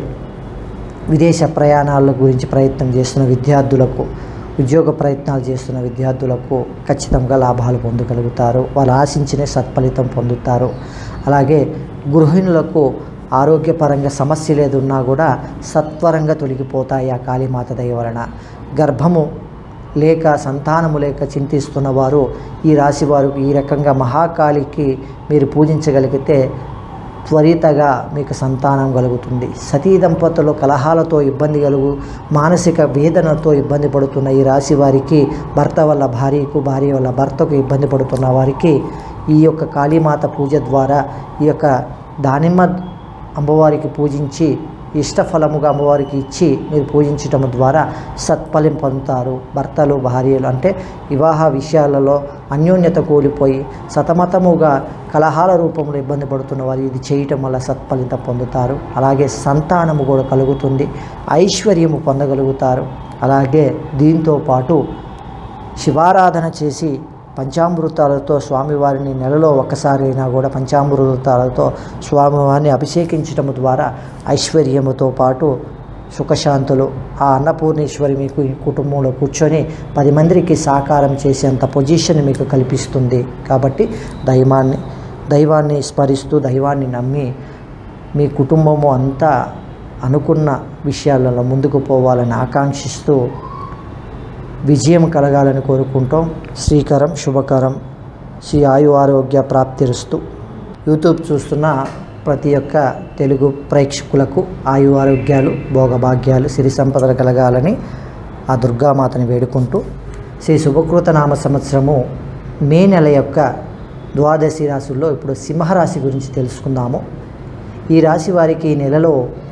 Speaker 1: విదేశ ప్రయాణాల గురించి ప్రయత్నం చేస్తున్న విద్యార్థులకు ఉద్యోగ ప్రయత్నాలు చేస్తున్న విద్యార్థులకు ఖచ్చితంగా లాభాలు పొందగలుగుతారు వాళ్ళు ఆశించిన సత్ఫలితం పొందుతారు అలాగే గృహిణులకు ఆరోగ్యపరంగా సమస్యలు ఏదున్నా కూడా సత్వరంగా తొలగిపోతాయి ఆ కాళీమాత దయ వలన గర్భము లేక సంతానము లేక చింతిస్తున్న వారు ఈ రాశి వారు ఈ రకంగా మహాకాళికి మీరు పూజించగలిగితే త్వరితగా మీకు సంతానం కలుగుతుంది సతీ దంపతులు కలహాలతో ఇబ్బంది కలుగు మానసిక వేదనతో ఇబ్బంది పడుతున్న ఈ రాశి వారికి భర్త వల్ల భార్యకు భార్య వల్ల భర్తకు ఇబ్బంది పడుతున్న వారికి ఈ యొక్క కాళీమాత పూజ ద్వారా ఈ యొక్క దానిమ్మ అమ్మవారికి పూజించి ఇష్టఫలముగా అమ్మవారికి ఇచ్చి మీరు పూజించటం ద్వారా సత్ఫలం పొందుతారు భర్తలు భార్యలు అంటే వివాహ విషయాలలో అన్యోన్యత కూలిపోయి సతమతముగా కలహాల రూపంలో ఇబ్బంది పడుతున్న వారు ఇది చేయటం వల్ల సత్ఫలితం పొందుతారు అలాగే సంతానము కూడా కలుగుతుంది ఐశ్వర్యము పొందగలుగుతారు అలాగే దీంతో పాటు శివారాధన చేసి పంచామృతాలతో స్వామివారిని నెలలో ఒక్కసారి అయినా కూడా పంచామృతాలతో స్వామివారిని అభిషేకించటం ద్వారా ఐశ్వర్యముతో పాటు సుఖశాంతులు ఆ అన్నపూర్ణేశ్వరి మీకు ఈ కుటుంబంలో కూర్చొని పది మందికి సాకారం చేసేంత పొజిషన్ మీకు కల్పిస్తుంది కాబట్టి దైవాన్ని దైవాన్ని స్మరిస్తూ దైవాన్ని నమ్మి మీ కుటుంబము అంతా అనుకున్న విషయాలలో ముందుకు పోవాలని ఆకాంక్షిస్తూ విజయం కలగాలని కోరుకుంటాం శ్రీకరం శుభకరం శ్రీ ఆయు ఆరోగ్య ప్రాప్తిరుస్తూ యూట్యూబ్ చూస్తున్న ప్రతి ఒక్క తెలుగు ప్రేక్షకులకు ఆయు ఆరోగ్యాలు భోగభాగ్యాలు సిరి సంపదలు కలగాలని ఆ దుర్గామాతని వేడుకుంటూ శ్రీ శుభకృత నామ సంవత్సరము మే నెల యొక్క ద్వాదశి రాశుల్లో ఇప్పుడు సింహరాశి గురించి తెలుసుకుందాము ఈ రాశి వారికి ఈ నెలలో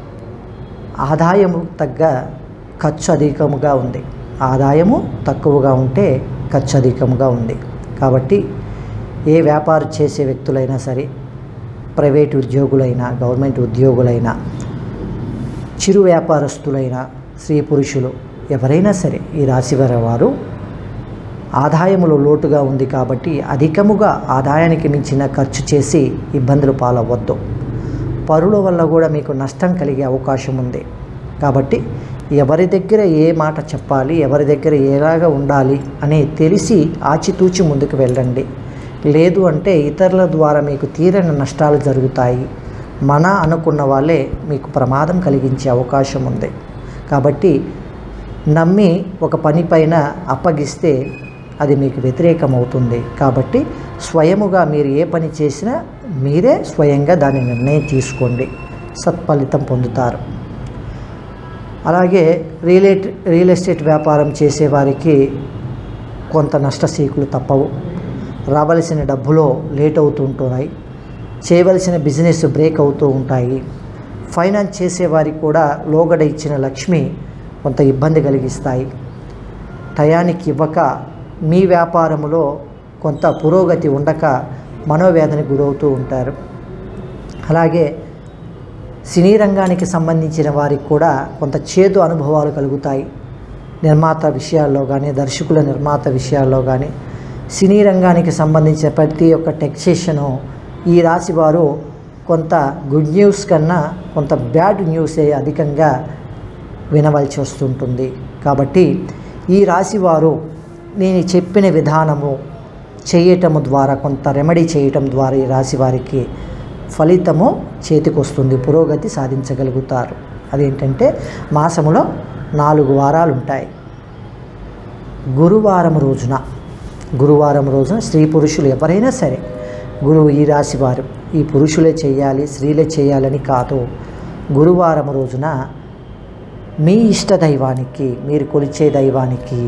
Speaker 1: ఆదాయము తగ్గ ఖర్చు అధికముగా ఉంది ఆదాయము తక్కువగా ఉంటే ఖర్చు అధికముగా ఉంది కాబట్టి ఏ వ్యాపారం చేసే వ్యక్తులైనా సరే ప్రైవేట్ ఉద్యోగులైనా గవర్నమెంట్ ఉద్యోగులైనా చిరు వ్యాపారస్తులైన స్త్రీ పురుషులు ఎవరైనా సరే ఈ రాశివారి వారు ఆదాయములో లోటుగా ఉంది కాబట్టి అధికముగా ఆదాయానికి మించిన ఖర్చు చేసి ఇబ్బందులు పాలవద్దు పరుల వల్ల కూడా మీకు నష్టం కలిగే అవకాశం ఉంది కాబట్టి ఎవరి దగ్గర ఏ మాట చెప్పాలి ఎవరి దగ్గర ఎలాగా ఉండాలి అని తెలిసి ఆచితూచి ముందుకు వెళ్ళండి లేదు అంటే ఇతరుల ద్వారా మీకు తీరని నష్టాలు జరుగుతాయి మన అనుకున్న వాళ్ళే మీకు ప్రమాదం కలిగించే అవకాశం ఉంది కాబట్టి నమ్మి ఒక పని పైన అప్పగిస్తే అది మీకు వ్యతిరేకం అవుతుంది కాబట్టి స్వయముగా మీరు ఏ పని చేసినా మీరే స్వయంగా దాని నిర్ణయం తీసుకోండి సత్ఫలితం పొందుతారు అలాగే రియల్ ఎట్ రియల్ ఎస్టేట్ వ్యాపారం చేసేవారికి కొంత నష్టసీకులు తప్పవు రావలసిన డబ్బులో లేట్ అవుతుంటున్నాయి చేయవలసిన బిజినెస్ బ్రేక్ అవుతూ ఉంటాయి ఫైనాన్స్ చేసేవారికి కూడా లోగడ ఇచ్చిన లక్ష్మి కొంత ఇబ్బంది కలిగిస్తాయి టయానికి ఇవ్వక మీ వ్యాపారములో కొంత పురోగతి ఉండక మనోవేదనకు గురవుతూ ఉంటారు అలాగే సినీ రంగానికి సంబంధించిన వారికి కూడా కొంత చేదు అనుభవాలు కలుగుతాయి నిర్మాత విషయాల్లో కానీ దర్శకుల నిర్మాత విషయాల్లో కానీ సినీ రంగానికి సంబంధించిన ప్రతి ఒక్క టెక్సేషను ఈ రాశి వారు కొంత గుడ్ న్యూస్ కన్నా కొంత బ్యాడ్ న్యూసే అధికంగా వినవలసి వస్తుంటుంది కాబట్టి ఈ రాశి వారు నేను చెప్పిన విధానము చేయటము ద్వారా కొంత రెమెడీ చేయటం ద్వారా ఈ రాశి వారికి ఫలితము చేతికొస్తుంది పురోగతి సాధించగలుగుతారు అదేంటంటే మాసములో నాలుగు వారాలు ఉంటాయి గురువారం రోజున గురువారం రోజున స్త్రీ పురుషులు ఎవరైనా సరే గురువు ఈ రాశి వారు ఈ పురుషులే చేయాలి స్త్రీలే చేయాలని కాదు గురువారం రోజున మీ ఇష్ట దైవానికి మీరు కొలిచే దైవానికి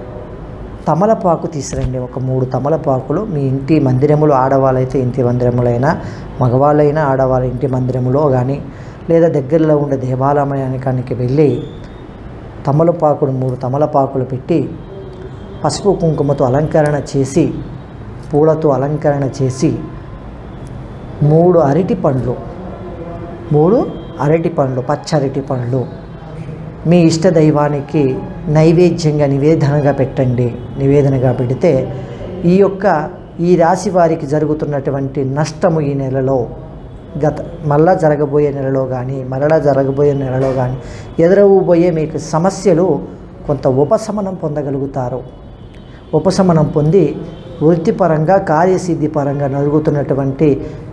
Speaker 1: తమలపాకు తీసురండి ఒక మూడు తమలపాకులు మీ ఇంటి మందిరములో ఆడవాళ్ళైతే ఇంటి మందిరములైనా మగవాళ్ళైనా ఆడవాళ్ళ ఇంటి మందిరములో కానీ లేదా దగ్గరలో ఉండే దేవాలయానికి వెళ్ళి తమలపాకులు మూడు తమలపాకులు పెట్టి పసుపు కుంకుమతో అలంకరణ చేసి పూలతో అలంకరణ చేసి మూడు అరటి పండ్లు మూడు అరటి పండ్లు పచ్చ అరటి పండ్లు మీ ఇష్ట దైవానికి నైవేద్యంగా నివేదనగా పెట్టండి నివేదనగా పెడితే ఈ యొక్క ఈ రాశి వారికి జరుగుతున్నటువంటి నష్టము ఈ నెలలో గత మళ్ళా జరగబోయే నెలలో కానీ మరలా జరగబోయే నెలలో కానీ ఎదురవబోయే మీకు సమస్యలు కొంత ఉపశమనం పొందగలుగుతారు ఉపశమనం పొంది వృత్తిపరంగా కార్యసిద్ధి పరంగా జరుగుతున్నటువంటి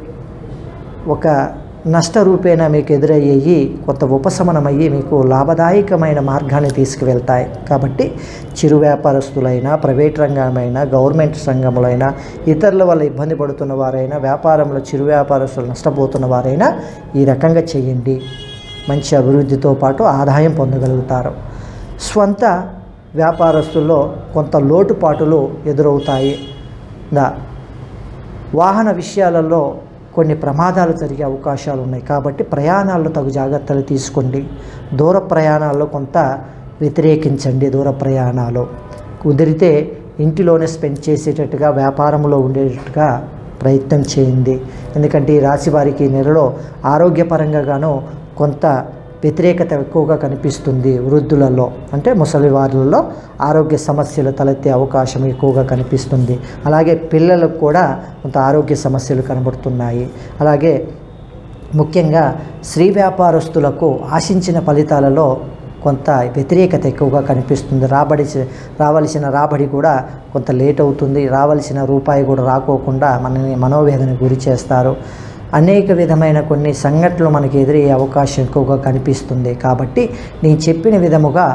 Speaker 1: ఒక నష్టరూపేణ మీకు ఎదురయ్యేవి కొంత ఉపశమనమయ్యి మీకు లాభదాయకమైన మార్గాన్ని తీసుకువెళ్తాయి కాబట్టి చిరు వ్యాపారస్తులైనా ప్రైవేట్ రంగమైనా గవర్నమెంట్ సంఘములైనా ఇతరుల వల్ల ఇబ్బంది పడుతున్న వారైనా వ్యాపారంలో చిరు వ్యాపారస్తులు నష్టపోతున్న వారైనా ఈ రకంగా చేయండి మంచి అభివృద్ధితో పాటు ఆదాయం పొందగలుగుతారు స్వంత వ్యాపారస్తుల్లో కొంత లోటుపాటులు ఎదురవుతాయి దా వాహన విషయాలలో కొన్ని ప్రమాదాలు జరిగే అవకాశాలు ఉన్నాయి కాబట్టి ప్రయాణాల్లో తగు జాగ్రత్తలు తీసుకోండి దూర ప్రయాణాల్లో కొంత వ్యతిరేకించండి దూర ప్రయాణాలు కుదిరితే ఇంటిలోనే స్పెండ్ చేసేటట్టుగా వ్యాపారంలో ఉండేటట్టుగా ప్రయత్నం చేయండి ఎందుకంటే ఈ రాశి వారికి ఈ నెలలో ఆరోగ్యపరంగా గాను కొంత వ్యతిరేకత ఎక్కువగా కనిపిస్తుంది వృద్ధులలో అంటే ముసలి వారిలో ఆరోగ్య సమస్యలు తలెత్తే అవకాశం ఎక్కువగా కనిపిస్తుంది అలాగే పిల్లలకు కూడా కొంత ఆరోగ్య సమస్యలు కనబడుతున్నాయి అలాగే ముఖ్యంగా స్త్రీ వ్యాపారస్తులకు ఆశించిన ఫలితాలలో కొంత వ్యతిరేకత ఎక్కువగా కనిపిస్తుంది రాబడి రావలసిన రాబడి కూడా కొంత లేట్ అవుతుంది రావలసిన రూపాయి కూడా రాకోకుండా మనని మనోవేదన గురి చేస్తారు అనేక విధమైన కొన్ని సంఘటనలు మనకి ఎదురయ్యే అవకాశం ఎక్కువగా కనిపిస్తుంది కాబట్టి నేను చెప్పిన విధముగా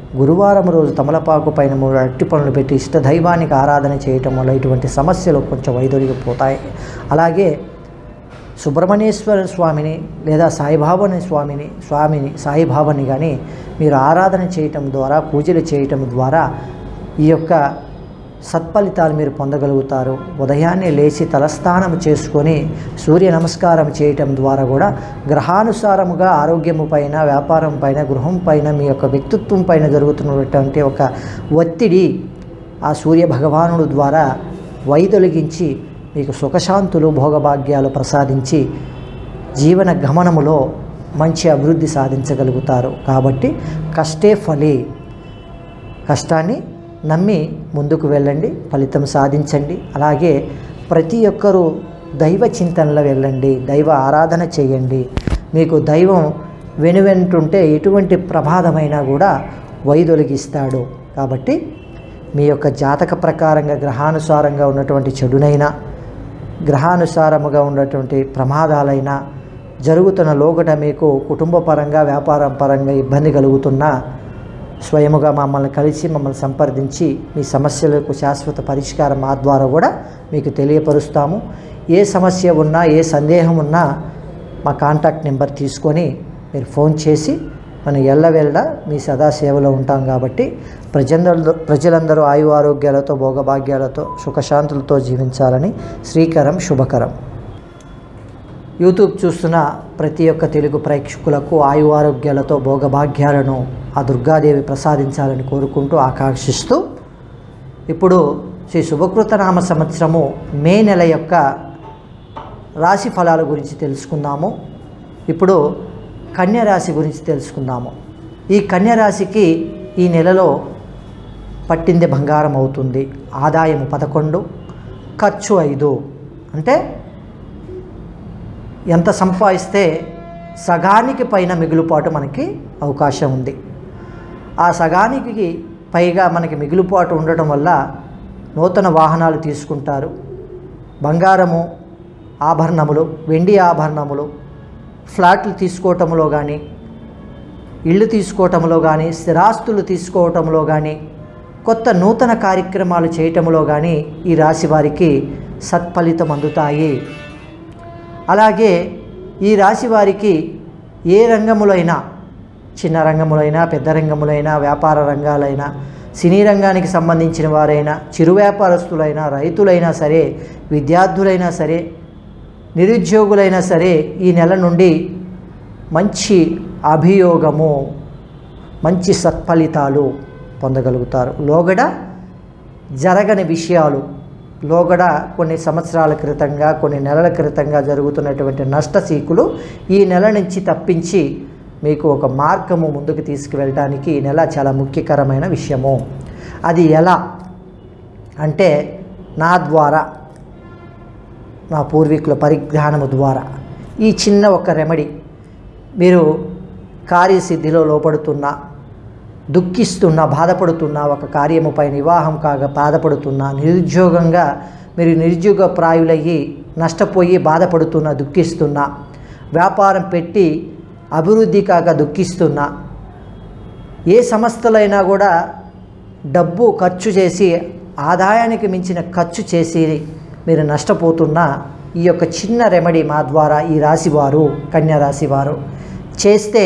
Speaker 1: గురువారం రోజు తమలపాకు పైన మూడు అట్టి పనులు పెట్టి ఇష్ట దైవానికి ఆరాధన చేయటం వల్ల ఇటువంటి సమస్యలు కొంచెం వైదొలిగిపోతాయి అలాగే సుబ్రహ్మణ్యేశ్వర స్వామిని లేదా సాయిబాబాని స్వామిని స్వామిని సాయిబాబాని కానీ మీరు ఆరాధన చేయటం ద్వారా పూజలు చేయటం ద్వారా ఈ యొక్క సత్ఫలితాలు మీరు పొందగలుగుతారు ఉదయాన్నే లేచి తలస్నానం చేసుకొని సూర్య నమస్కారం చేయటం ద్వారా కూడా గ్రహానుసారముగా ఆరోగ్యము పైన వ్యాపారం పైన గృహం పైన మీ యొక్క వ్యక్తిత్వం పైన జరుగుతున్నటువంటి ఒక ఒత్తిడి ఆ సూర్య భగవానుడు ద్వారా వైదొలిగించి మీకు సుఖశాంతులు భోగభాగ్యాలు ప్రసాదించి జీవన గమనములో మంచి అభివృద్ధి సాధించగలుగుతారు కాబట్టి కష్టే ఫలి కష్టాన్ని నమ్మి ముందుకు వెళ్ళండి ఫలితం సాధించండి అలాగే ప్రతి ఒక్కరూ దైవ చింతనలో వెళ్ళండి దైవ ఆరాధన చేయండి మీకు దైవం వెనువెంటుంటే ఎటువంటి ప్రమాదమైనా కూడా వైదొలిగిస్తాడు కాబట్టి మీ యొక్క జాతక ప్రకారంగా గ్రహానుసారంగా ఉన్నటువంటి చెడునైనా గ్రహానుసారముగా ఉన్నటువంటి ప్రమాదాలైనా జరుగుతున్న లోగట మీకు కుటుంబ పరంగా వ్యాపారం పరంగా ఇబ్బంది కలుగుతున్నా స్వయముగా మమ్మల్ని కలిసి మమ్మల్ని సంప్రదించి మీ సమస్యలకు శాశ్వత పరిష్కారం మా ద్వారా కూడా మీకు తెలియపరుస్తాము ఏ సమస్య ఉన్నా ఏ సందేహం ఉన్నా మా కాంటాక్ట్ నెంబర్ తీసుకొని మీరు ఫోన్ చేసి మనం ఎల్లవెల్ల మీ సదా సేవలో ఉంటాం కాబట్టి ప్రజలందరూ ప్రజలందరూ ఆయు ఆరోగ్యాలతో భోగభాగ్యాలతో సుఖశాంతులతో జీవించాలని శ్రీకరం శుభకరం యూట్యూబ్ చూస్తున్న ప్రతి ఒక్క తెలుగు ప్రేక్షకులకు ఆయు ఆరోగ్యాలతో భోగభాగ్యాలను ఆ దుర్గాదేవి ప్రసాదించాలని కోరుకుంటూ ఆకాంక్షిస్తూ ఇప్పుడు శ్రీ శుభకృత నామ సంవత్సరము మే నెల యొక్క రాశి ఫలాల గురించి తెలుసుకుందాము ఇప్పుడు కన్య రాశి గురించి తెలుసుకుందాము ఈ కన్య రాశికి ఈ నెలలో పట్టింది బంగారం అవుతుంది ఆదాయం పదకొండు ఖర్చు ఐదు అంటే ఎంత సంపాదిస్తే సగానికి పైన మిగులుపాటు మనకి అవకాశం ఉంది ఆ సగానికి పైగా మనకి మిగులుపాటు ఉండటం వల్ల నూతన వాహనాలు తీసుకుంటారు బంగారము ఆభరణములు వెండి ఆభరణములు ఫ్లాట్లు తీసుకోవటంలో కానీ ఇళ్ళు తీసుకోవటంలో కానీ స్థిరాస్తులు తీసుకోవటంలో కానీ కొత్త నూతన కార్యక్రమాలు చేయటంలో కానీ ఈ రాశి వారికి సత్ఫలితం అందుతాయి అలాగే ఈ రాశి వారికి ఏ రంగములైనా చిన్న రంగములైనా పెద్ద రంగములైనా వ్యాపార రంగాలైనా సినీ రంగానికి సంబంధించిన వారైనా చిరు వ్యాపారస్తులైనా రైతులైనా సరే విద్యార్థులైనా సరే నిరుద్యోగులైనా సరే ఈ నెల నుండి మంచి అభియోగము మంచి సత్ఫలితాలు పొందగలుగుతారు లోగడ జరగని విషయాలు లోగడ కొన్ని సంవత్సరాల క్రితంగా కొన్ని నెలల క్రితంగా జరుగుతున్నటువంటి నష్టసీకులు ఈ నెల నుంచి తప్పించి మీకు ఒక మార్గము ముందుకు తీసుకువెళ్ళడానికి ఈ నెల చాలా ముఖ్యకరమైన విషయము అది ఎలా అంటే నా ద్వారా నా పూర్వీకుల పరిజ్ఞానము ద్వారా ఈ చిన్న ఒక రెమెడీ మీరు కార్యసిద్ధిలో లోపడుతున్నా దుఃఖిస్తున్నా బాధపడుతున్నా ఒక కార్యము పైన వివాహం కాగా బాధపడుతున్నా నిరుద్యోగంగా మీరు నిరుద్యోగ ప్రాయులయ్యి నష్టపోయి బాధపడుతున్నా దుఃఖిస్తున్నా వ్యాపారం పెట్టి అభివృద్ధి కాక దుఃఖిస్తున్నా ఏ సంస్థలైనా కూడా డబ్బు ఖర్చు చేసి ఆదాయానికి మించిన ఖర్చు చేసి మీరు నష్టపోతున్న ఈ యొక్క చిన్న రెమెడీ మా ద్వారా ఈ రాశివారు కన్యా రాశివారు చేస్తే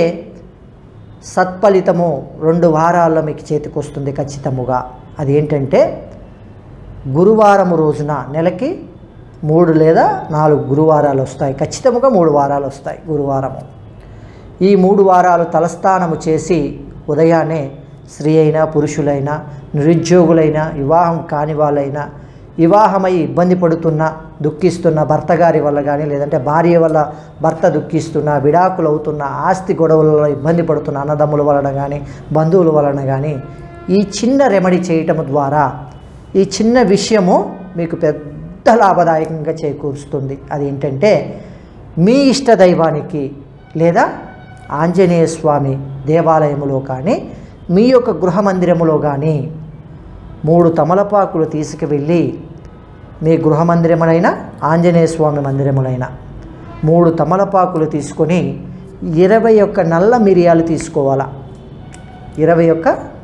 Speaker 1: సత్ఫలితము రెండు వారాల్లో మీకు చేతికి వస్తుంది ఖచ్చితముగా అది ఏంటంటే గురువారము రోజున నెలకి మూడు లేదా నాలుగు గురువారాలు వస్తాయి ఖచ్చితముగా మూడు వారాలు వస్తాయి గురువారము ఈ మూడు వారాలు తలస్నానము చేసి ఉదయాన్నే స్త్రీ అయినా పురుషులైనా నిరుద్యోగులైనా వివాహం కాని వాళ్ళైనా వివాహమై ఇబ్బంది పడుతున్న దుఃఖిస్తున్న భర్త గారి వల్ల కానీ లేదంటే భార్య వల్ల భర్త దుఃఖిస్తున్న విడాకులు అవుతున్న ఆస్తి గొడవలలో ఇబ్బంది పడుతున్న అన్నదమ్ముల వలన కానీ బంధువుల వలన కానీ ఈ చిన్న రెమెడీ చేయటం ద్వారా ఈ చిన్న విషయము మీకు పెద్ద లాభదాయకంగా చేకూరుస్తుంది అది ఏంటంటే మీ ఇష్ట దైవానికి లేదా ఆంజనేయ స్వామి దేవాలయములో కానీ మీ యొక్క గృహ మందిరములో కానీ మూడు తమలపాకులు తీసుకువెళ్ళి మీ గృహ మందిరములైన ఆంజనేయ స్వామి మందిరములైన మూడు తమలపాకులు తీసుకొని ఇరవై ఒక్క నల్ల మిరియాలు తీసుకోవాలా ఇరవై ఒక్క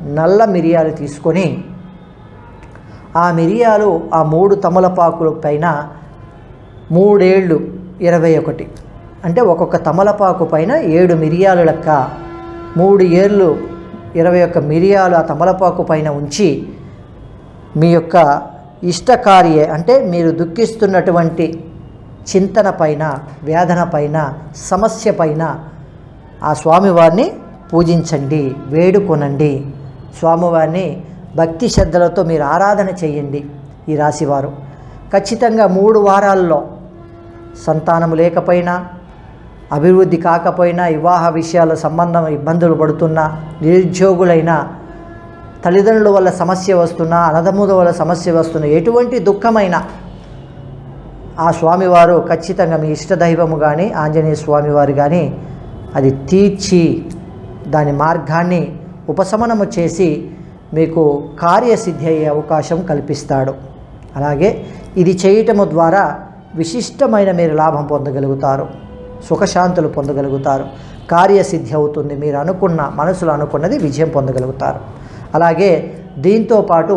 Speaker 1: నల్ల మిరియాలు తీసుకొని ఆ మిరియాలు ఆ మూడు తమలపాకుల పైన మూడేళ్ళు ఇరవై ఒకటి అంటే ఒక్కొక్క తమలపాకు పైన ఏడు మిరియాలు లెక్క మూడు ఏళ్ళు ఇరవై ఒక్క మిరియాలు ఆ తమలపాకు పైన ఉంచి మీ యొక్క ఇష్టకార్యే అంటే మీరు దుఃఖిస్తున్నటువంటి చింతన పైన వేదన పైన సమస్య పైన ఆ స్వామివారిని పూజించండి వేడుకొనండి స్వామివారిని భక్తి శ్రద్ధలతో మీరు ఆరాధన చేయండి ఈ రాశివారు ఖచ్చితంగా మూడు వారాల్లో సంతానము లేకపోయినా అభివృద్ధి కాకపోయినా వివాహ విషయాల సంబంధం ఇబ్బందులు పడుతున్నా నిరుద్యోగులైనా తల్లిదండ్రుల వల్ల సమస్య వస్తున్నా అన్నదమ్ముల వల్ల సమస్య వస్తున్నా ఎటువంటి దుఃఖమైన ఆ స్వామివారు ఖచ్చితంగా మీ ఇష్టదైవము కానీ ఆంజనేయ స్వామివారు కానీ అది తీర్చి దాని మార్గాన్ని ఉపశమనము చేసి మీకు కార్యసిద్ధి అయ్యే అవకాశం కల్పిస్తాడు అలాగే ఇది చేయటము ద్వారా విశిష్టమైన మీరు లాభం పొందగలుగుతారు సుఖశాంతులు పొందగలుగుతారు కార్యసిద్ధి అవుతుంది మీరు అనుకున్న మనసులో అనుకున్నది విజయం పొందగలుగుతారు అలాగే దీంతో పాటు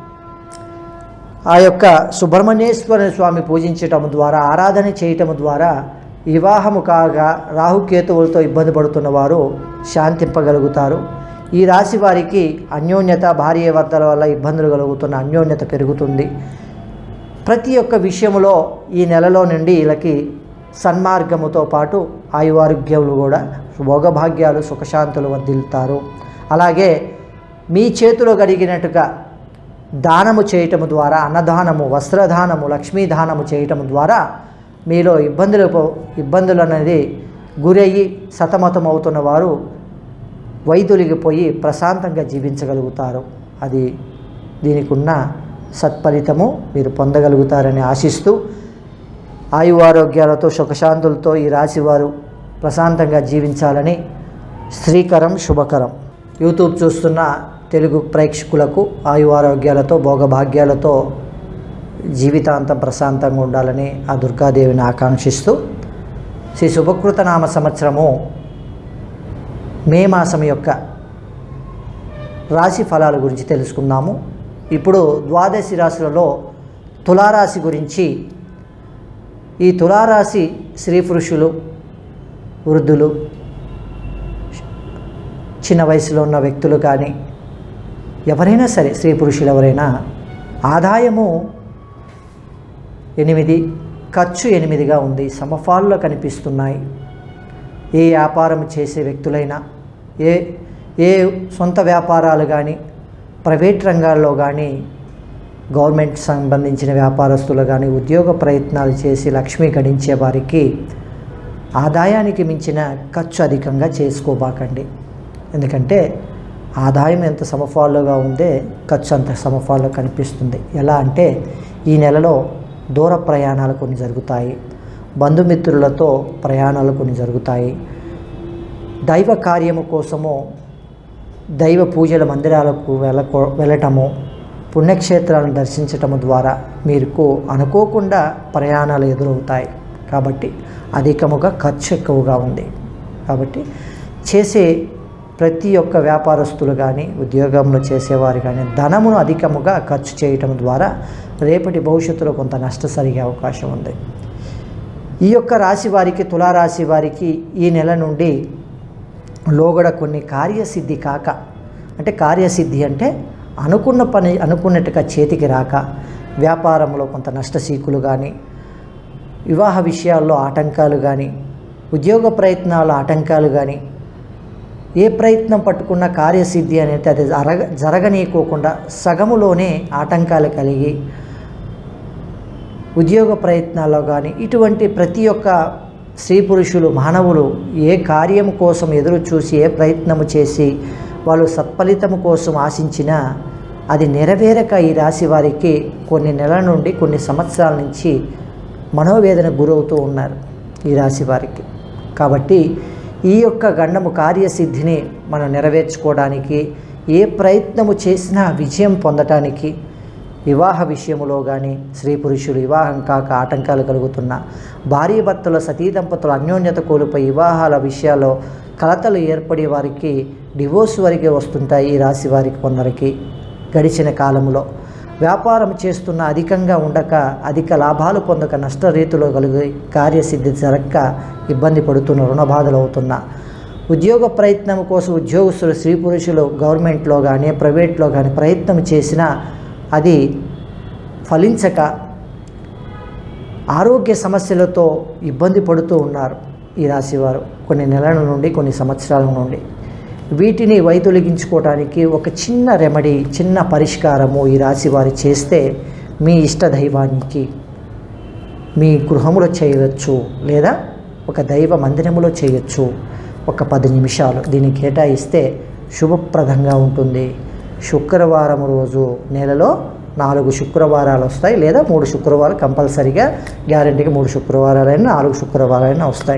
Speaker 1: ఆ యొక్క సుబ్రహ్మణ్యేశ్వర స్వామి పూజించటం ద్వారా ఆరాధన చేయటం ద్వారా వివాహము కాగా రాహుకేతువులతో ఇబ్బంది పడుతున్న వారు శాంతింపగలుగుతారు ఈ రాశి వారికి అన్యోన్యత భార్య భర్తల వల్ల ఇబ్బందులు కలుగుతున్న అన్యోన్యత పెరుగుతుంది ప్రతి ఒక్క విషయంలో ఈ నెలలో నుండి వీళ్ళకి సన్మార్గముతో పాటు ఆయువారోగ్యాలు కూడా భోగభాగ్యాలు సుఖశాంతులు వర్ధిల్తారు అలాగే మీ చేతిలో కలిగినట్టుగా దానము చేయటము ద్వారా అన్నదానము వస్త్రదానము లక్ష్మీదానము చేయటము ద్వారా మీలో ఇబ్బందులు ఇబ్బందులు అనేది గురయ్యి సతమతం అవుతున్న వారు వైదొలిగిపోయి ప్రశాంతంగా జీవించగలుగుతారు అది దీనికి ఉన్న సత్ఫలితము మీరు పొందగలుగుతారని ఆశిస్తూ ఆయువారోగ్యాలతో సుఖశాంతులతో ఈ రాశివారు ప్రశాంతంగా జీవించాలని శ్రీకరం శుభకరం యూట్యూబ్ చూస్తున్న తెలుగు ప్రేక్షకులకు ఆయువారోగ్యాలతో భోగభాగ్యాలతో జీవితాంతం ప్రశాంతంగా ఉండాలని ఆ దుర్గాదేవిని ఆకాంక్షిస్తూ శ్రీ శుభకృత నామ సంవత్సరము మే మాసం యొక్క రాశి ఫలాల గురించి తెలుసుకుందాము ఇప్పుడు ద్వాదశి రాశులలో తులారాశి గురించి ఈ తులారాశి స్త్రీ పురుషులు వృద్ధులు చిన్న వయసులో ఉన్న వ్యక్తులు కానీ ఎవరైనా సరే స్త్రీ పురుషులు ఎవరైనా ఆదాయము ఎనిమిది ఖర్చు ఎనిమిదిగా ఉంది సమఫాల్లో కనిపిస్తున్నాయి ఏ వ్యాపారం చేసే వ్యక్తులైనా ఏ ఏ సొంత వ్యాపారాలు కానీ ప్రైవేట్ రంగాల్లో కానీ గవర్నమెంట్ సంబంధించిన వ్యాపారస్తులు కానీ ఉద్యోగ ప్రయత్నాలు చేసి లక్ష్మి గడించే వారికి ఆదాయానికి మించిన ఖర్చు అధికంగా చేసుకోబాకండి ఎందుకంటే ఆదాయం ఎంత సమఫాలుగా ఉందే ఖర్చు అంత సమఫాల్లో కనిపిస్తుంది ఎలా అంటే ఈ నెలలో దూర ప్రయాణాలు కొన్ని జరుగుతాయి బంధుమిత్రులతో ప్రయాణాలు కొన్ని జరుగుతాయి దైవ కార్యము కోసము దైవ పూజల మందిరాలకు వెళ్ళకో వెళ్ళటము పుణ్యక్షేత్రాలను దర్శించటము ద్వారా మీకు అనుకోకుండా ప్రయాణాలు ఎదురవుతాయి కాబట్టి అధికముగా ఖర్చు ఎక్కువగా ఉంది కాబట్టి చేసే ప్రతి ఒక్క వ్యాపారస్తులు కానీ ఉద్యోగంలో చేసేవారు కానీ ధనమును అధికముగా ఖర్చు చేయటం ద్వారా రేపటి భవిష్యత్తులో కొంత నష్ట జరిగే అవకాశం ఉంది ఈ యొక్క రాశి వారికి తులారాశి వారికి ఈ నెల నుండి లోగడ కొన్ని కార్యసిద్ధి కాక అంటే కార్యసిద్ధి అంటే అనుకున్న పని అనుకున్నట్టుగా చేతికి రాక వ్యాపారంలో కొంత నష్టసీకులు కానీ వివాహ విషయాల్లో ఆటంకాలు కానీ ఉద్యోగ ప్రయత్నాల ఆటంకాలు కానీ ఏ ప్రయత్నం పట్టుకున్న కార్యసిద్ధి అనేది అది జరగ జరగనీయకోకుండా సగములోనే ఆటంకాలు కలిగి ఉద్యోగ ప్రయత్నాల్లో కానీ ఇటువంటి ప్రతి ఒక్క స్త్రీ పురుషులు మానవులు ఏ కార్యము కోసం ఎదురు చూసి ఏ ప్రయత్నము చేసి వాళ్ళు సత్ఫలితము కోసం ఆశించినా అది నెరవేరక ఈ రాశి వారికి కొన్ని నెలల నుండి కొన్ని సంవత్సరాల నుంచి మనోవేదన గురవుతూ ఉన్నారు ఈ రాశి వారికి కాబట్టి ఈ యొక్క గండము కార్యసిద్ధిని మనం నెరవేర్చుకోవడానికి ఏ ప్రయత్నము చేసినా విజయం పొందటానికి వివాహ విషయములో కానీ స్త్రీ పురుషులు వివాహం కాక ఆటంకాలు కలుగుతున్న భార్య భర్తల సతీ దంపతులు అన్యోన్యత కోల్పోయి వివాహాల విషయాల్లో కలతలు ఏర్పడి వారికి డివోర్స్ వరకే వస్తుంటాయి ఈ రాశి వారికి కొందరికి గడిచిన కాలంలో వ్యాపారం చేస్తున్న అధికంగా ఉండక అధిక లాభాలు పొందక నష్టరీతిలో కలిగి కార్యసిద్ధి జరగక ఇబ్బంది పడుతున్న రుణబాధలు అవుతున్న ఉద్యోగ ప్రయత్నం కోసం ఉద్యోగస్తులు స్త్రీ పురుషులు గవర్నమెంట్లో కానీ ప్రైవేట్లో కానీ ప్రయత్నం చేసినా అది ఫలించక ఆరోగ్య సమస్యలతో ఇబ్బంది పడుతూ ఉన్నారు ఈ రాశివారు కొన్ని నెలల నుండి కొన్ని సంవత్సరాల నుండి వీటిని వైదొలిగించుకోవడానికి ఒక చిన్న రెమెడీ చిన్న పరిష్కారము ఈ రాశి వారు చేస్తే మీ ఇష్ట దైవానికి మీ గృహములో చేయవచ్చు లేదా ఒక దైవ మందిరములో చేయొచ్చు ఒక పది నిమిషాలు దీన్ని కేటాయిస్తే శుభప్రదంగా ఉంటుంది శుక్రవారం రోజు నెలలో నాలుగు శుక్రవారాలు వస్తాయి లేదా మూడు శుక్రవారాలు కంపల్సరీగా గ్యారంటీగా మూడు శుక్రవారాలైనా నాలుగు శుక్రవారాలైనా వస్తాయి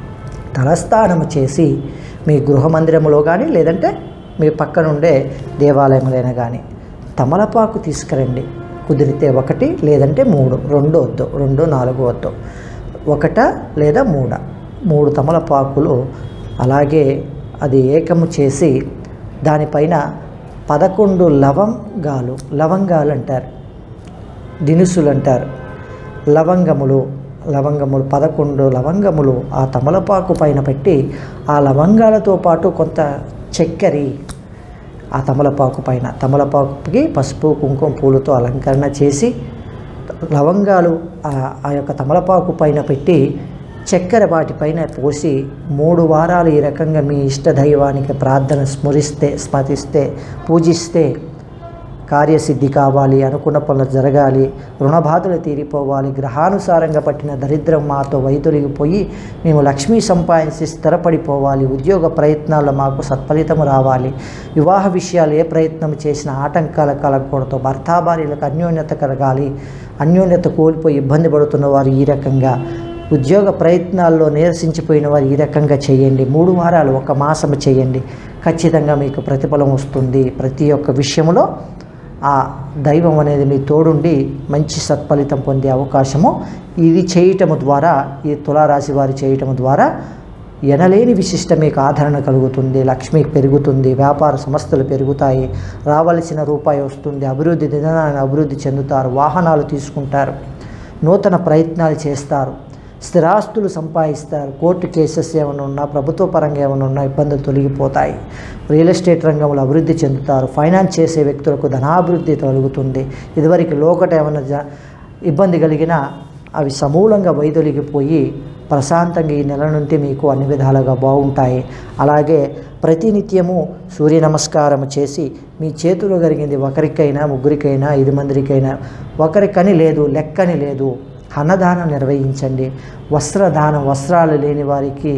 Speaker 1: తలస్నానం చేసి మీ గృహ మందిరములో కానీ లేదంటే మీ పక్కనుండే దేవాలయములైనా కానీ తమలపాకు తీసుకురండి కుదిరితే ఒకటి లేదంటే మూడు రెండు వద్దు రెండు నాలుగు వద్దు ఒకట లేదా మూడ మూడు తమలపాకులు అలాగే అది ఏకము చేసి దానిపైన పదకొండు లవంగాలు లవంగాలు అంటారు దినుసులు అంటారు లవంగములు లవంగములు పదకొండు లవంగములు ఆ తమలపాకు పైన పెట్టి ఆ లవంగాలతో పాటు కొంత చక్కెర ఆ తమలపాకు పైన తమలపాకుకి పసుపు కుంకుమ పూలతో అలంకరణ చేసి లవంగాలు ఆ- ఆ యొక్క తమలపాకు పైన పెట్టి చక్కెర వాటిపైన పోసి మూడు వారాలు ఈ రకంగా మీ ఇష్ట దైవానికి ప్రార్థన స్మరిస్తే స్మరిస్తే పూజిస్తే కార్యసిద్ధి కావాలి అనుకున్న పనులు జరగాలి రుణబాధలు తీరిపోవాలి గ్రహానుసారంగా పట్టిన దరిద్రం మాతో వైదొలిగిపోయి మేము లక్ష్మీ సంపాదించి స్థిరపడిపోవాలి ఉద్యోగ ప్రయత్నాల్లో మాకు సత్ఫలితం రావాలి వివాహ విషయాలు ఏ ప్రయత్నం చేసినా ఆటంకాలు కలగకూడదు భర్తాభార్యలకు అన్యోన్యత కలగాలి అన్యోన్యత కోల్పోయి ఇబ్బంది పడుతున్న వారు ఈ రకంగా ఉద్యోగ ప్రయత్నాల్లో నీరసించిపోయిన వారు ఈ రకంగా చేయండి మూడు వారాలు ఒక మాసం చేయండి ఖచ్చితంగా మీకు ప్రతిఫలం వస్తుంది ప్రతి ఒక్క విషయంలో ఆ దైవం అనేది మీ తోడుండి మంచి సత్ఫలితం పొందే అవకాశము ఇది చేయటము ద్వారా ఈ తులారాశి వారు చేయటము ద్వారా ఎనలేని విశిష్ట మీకు ఆదరణ కలుగుతుంది లక్ష్మి పెరుగుతుంది వ్యాపార సంస్థలు పెరుగుతాయి రావలసిన రూపాయి వస్తుంది అభివృద్ధి దినాన్ని అభివృద్ధి చెందుతారు వాహనాలు తీసుకుంటారు నూతన ప్రయత్నాలు చేస్తారు స్థిరాస్తులు సంపాదిస్తారు కోర్టు కేసెస్ ఏమైనా ఉన్నా ప్రభుత్వ పరంగా ఏమైనా ఉన్నా ఇబ్బందులు తొలగిపోతాయి రియల్ ఎస్టేట్ రంగంలో అభివృద్ధి చెందుతారు ఫైనాన్స్ చేసే వ్యక్తులకు ధనాభివృద్ధి కలుగుతుంది ఇదివరకు లోకట ఏమైనా జ ఇబ్బంది కలిగినా అవి సమూలంగా వైదొలిగిపోయి ప్రశాంతంగా ఈ నెల నుండి మీకు అన్ని విధాలుగా బాగుంటాయి అలాగే ప్రతినిత్యము సూర్య నమస్కారం చేసి మీ చేతిలో కలిగింది ఒకరికైనా ముగ్గురికైనా ఐదు మందికైనా ఒకరికని లేదు లెక్కని లేదు అన్నదానం నిర్వహించండి వస్త్రదానం వస్త్రాలు లేని వారికి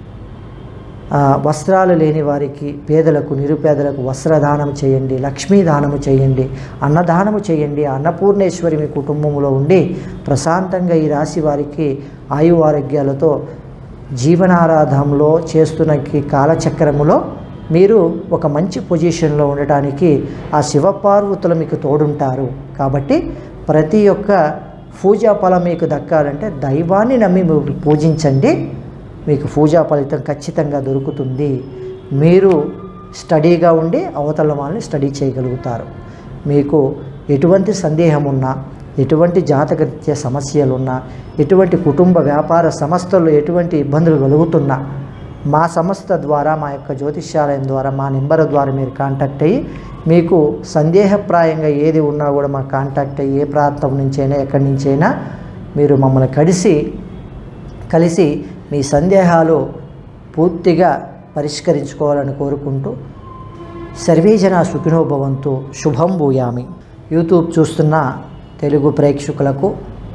Speaker 1: ఆ, వస్త్రాలు లేని వారికి పేదలకు నిరుపేదలకు వస్త్రదానం చేయండి లక్ష్మీ దానము చేయండి అన్నదానము చేయండి అన్నపూర్ణేశ్వరి మీ కుటుంబంలో ఉండి ప్రశాంతంగా ఈ రాశి వారికి ఆయు ఆరోగ్యాలతో జీవనారాధంలో చేస్తున్న ఈ కాలచక్రములో మీరు ఒక మంచి పొజిషన్లో ఉండటానికి ఆ శివపార్వతులు మీకు తోడుంటారు కాబట్టి ప్రతి ఒక్క పూజా ఫలం మీకు దక్కాలంటే దైవాన్ని నమ్మి మీరు పూజించండి మీకు పూజా ఫలితం ఖచ్చితంగా దొరుకుతుంది మీరు స్టడీగా ఉండి అవతల వాళ్ళని స్టడీ చేయగలుగుతారు మీకు ఎటువంటి సందేహం ఉన్నా ఎటువంటి జాతకరీత్యా సమస్యలున్నా ఎటువంటి కుటుంబ వ్యాపార సంస్థల్లో ఎటువంటి ఇబ్బందులు కలుగుతున్నా మా సంస్థ ద్వారా మా యొక్క జ్యోతిష్యాలయం ద్వారా మా నెంబర్ ద్వారా మీరు కాంటాక్ట్ అయ్యి మీకు సందేహప్రాయంగా ఏది ఉన్నా కూడా మా కాంటాక్ట్ అయ్యి ఏ ప్రాంతం నుంచైనా ఎక్కడి నుంచైనా మీరు మమ్మల్ని కలిసి కలిసి మీ సందేహాలు పూర్తిగా పరిష్కరించుకోవాలని కోరుకుంటూ సర్వేజన సుఖినోభవంతు శుభం భూయామి యూట్యూబ్ చూస్తున్న తెలుగు ప్రేక్షకులకు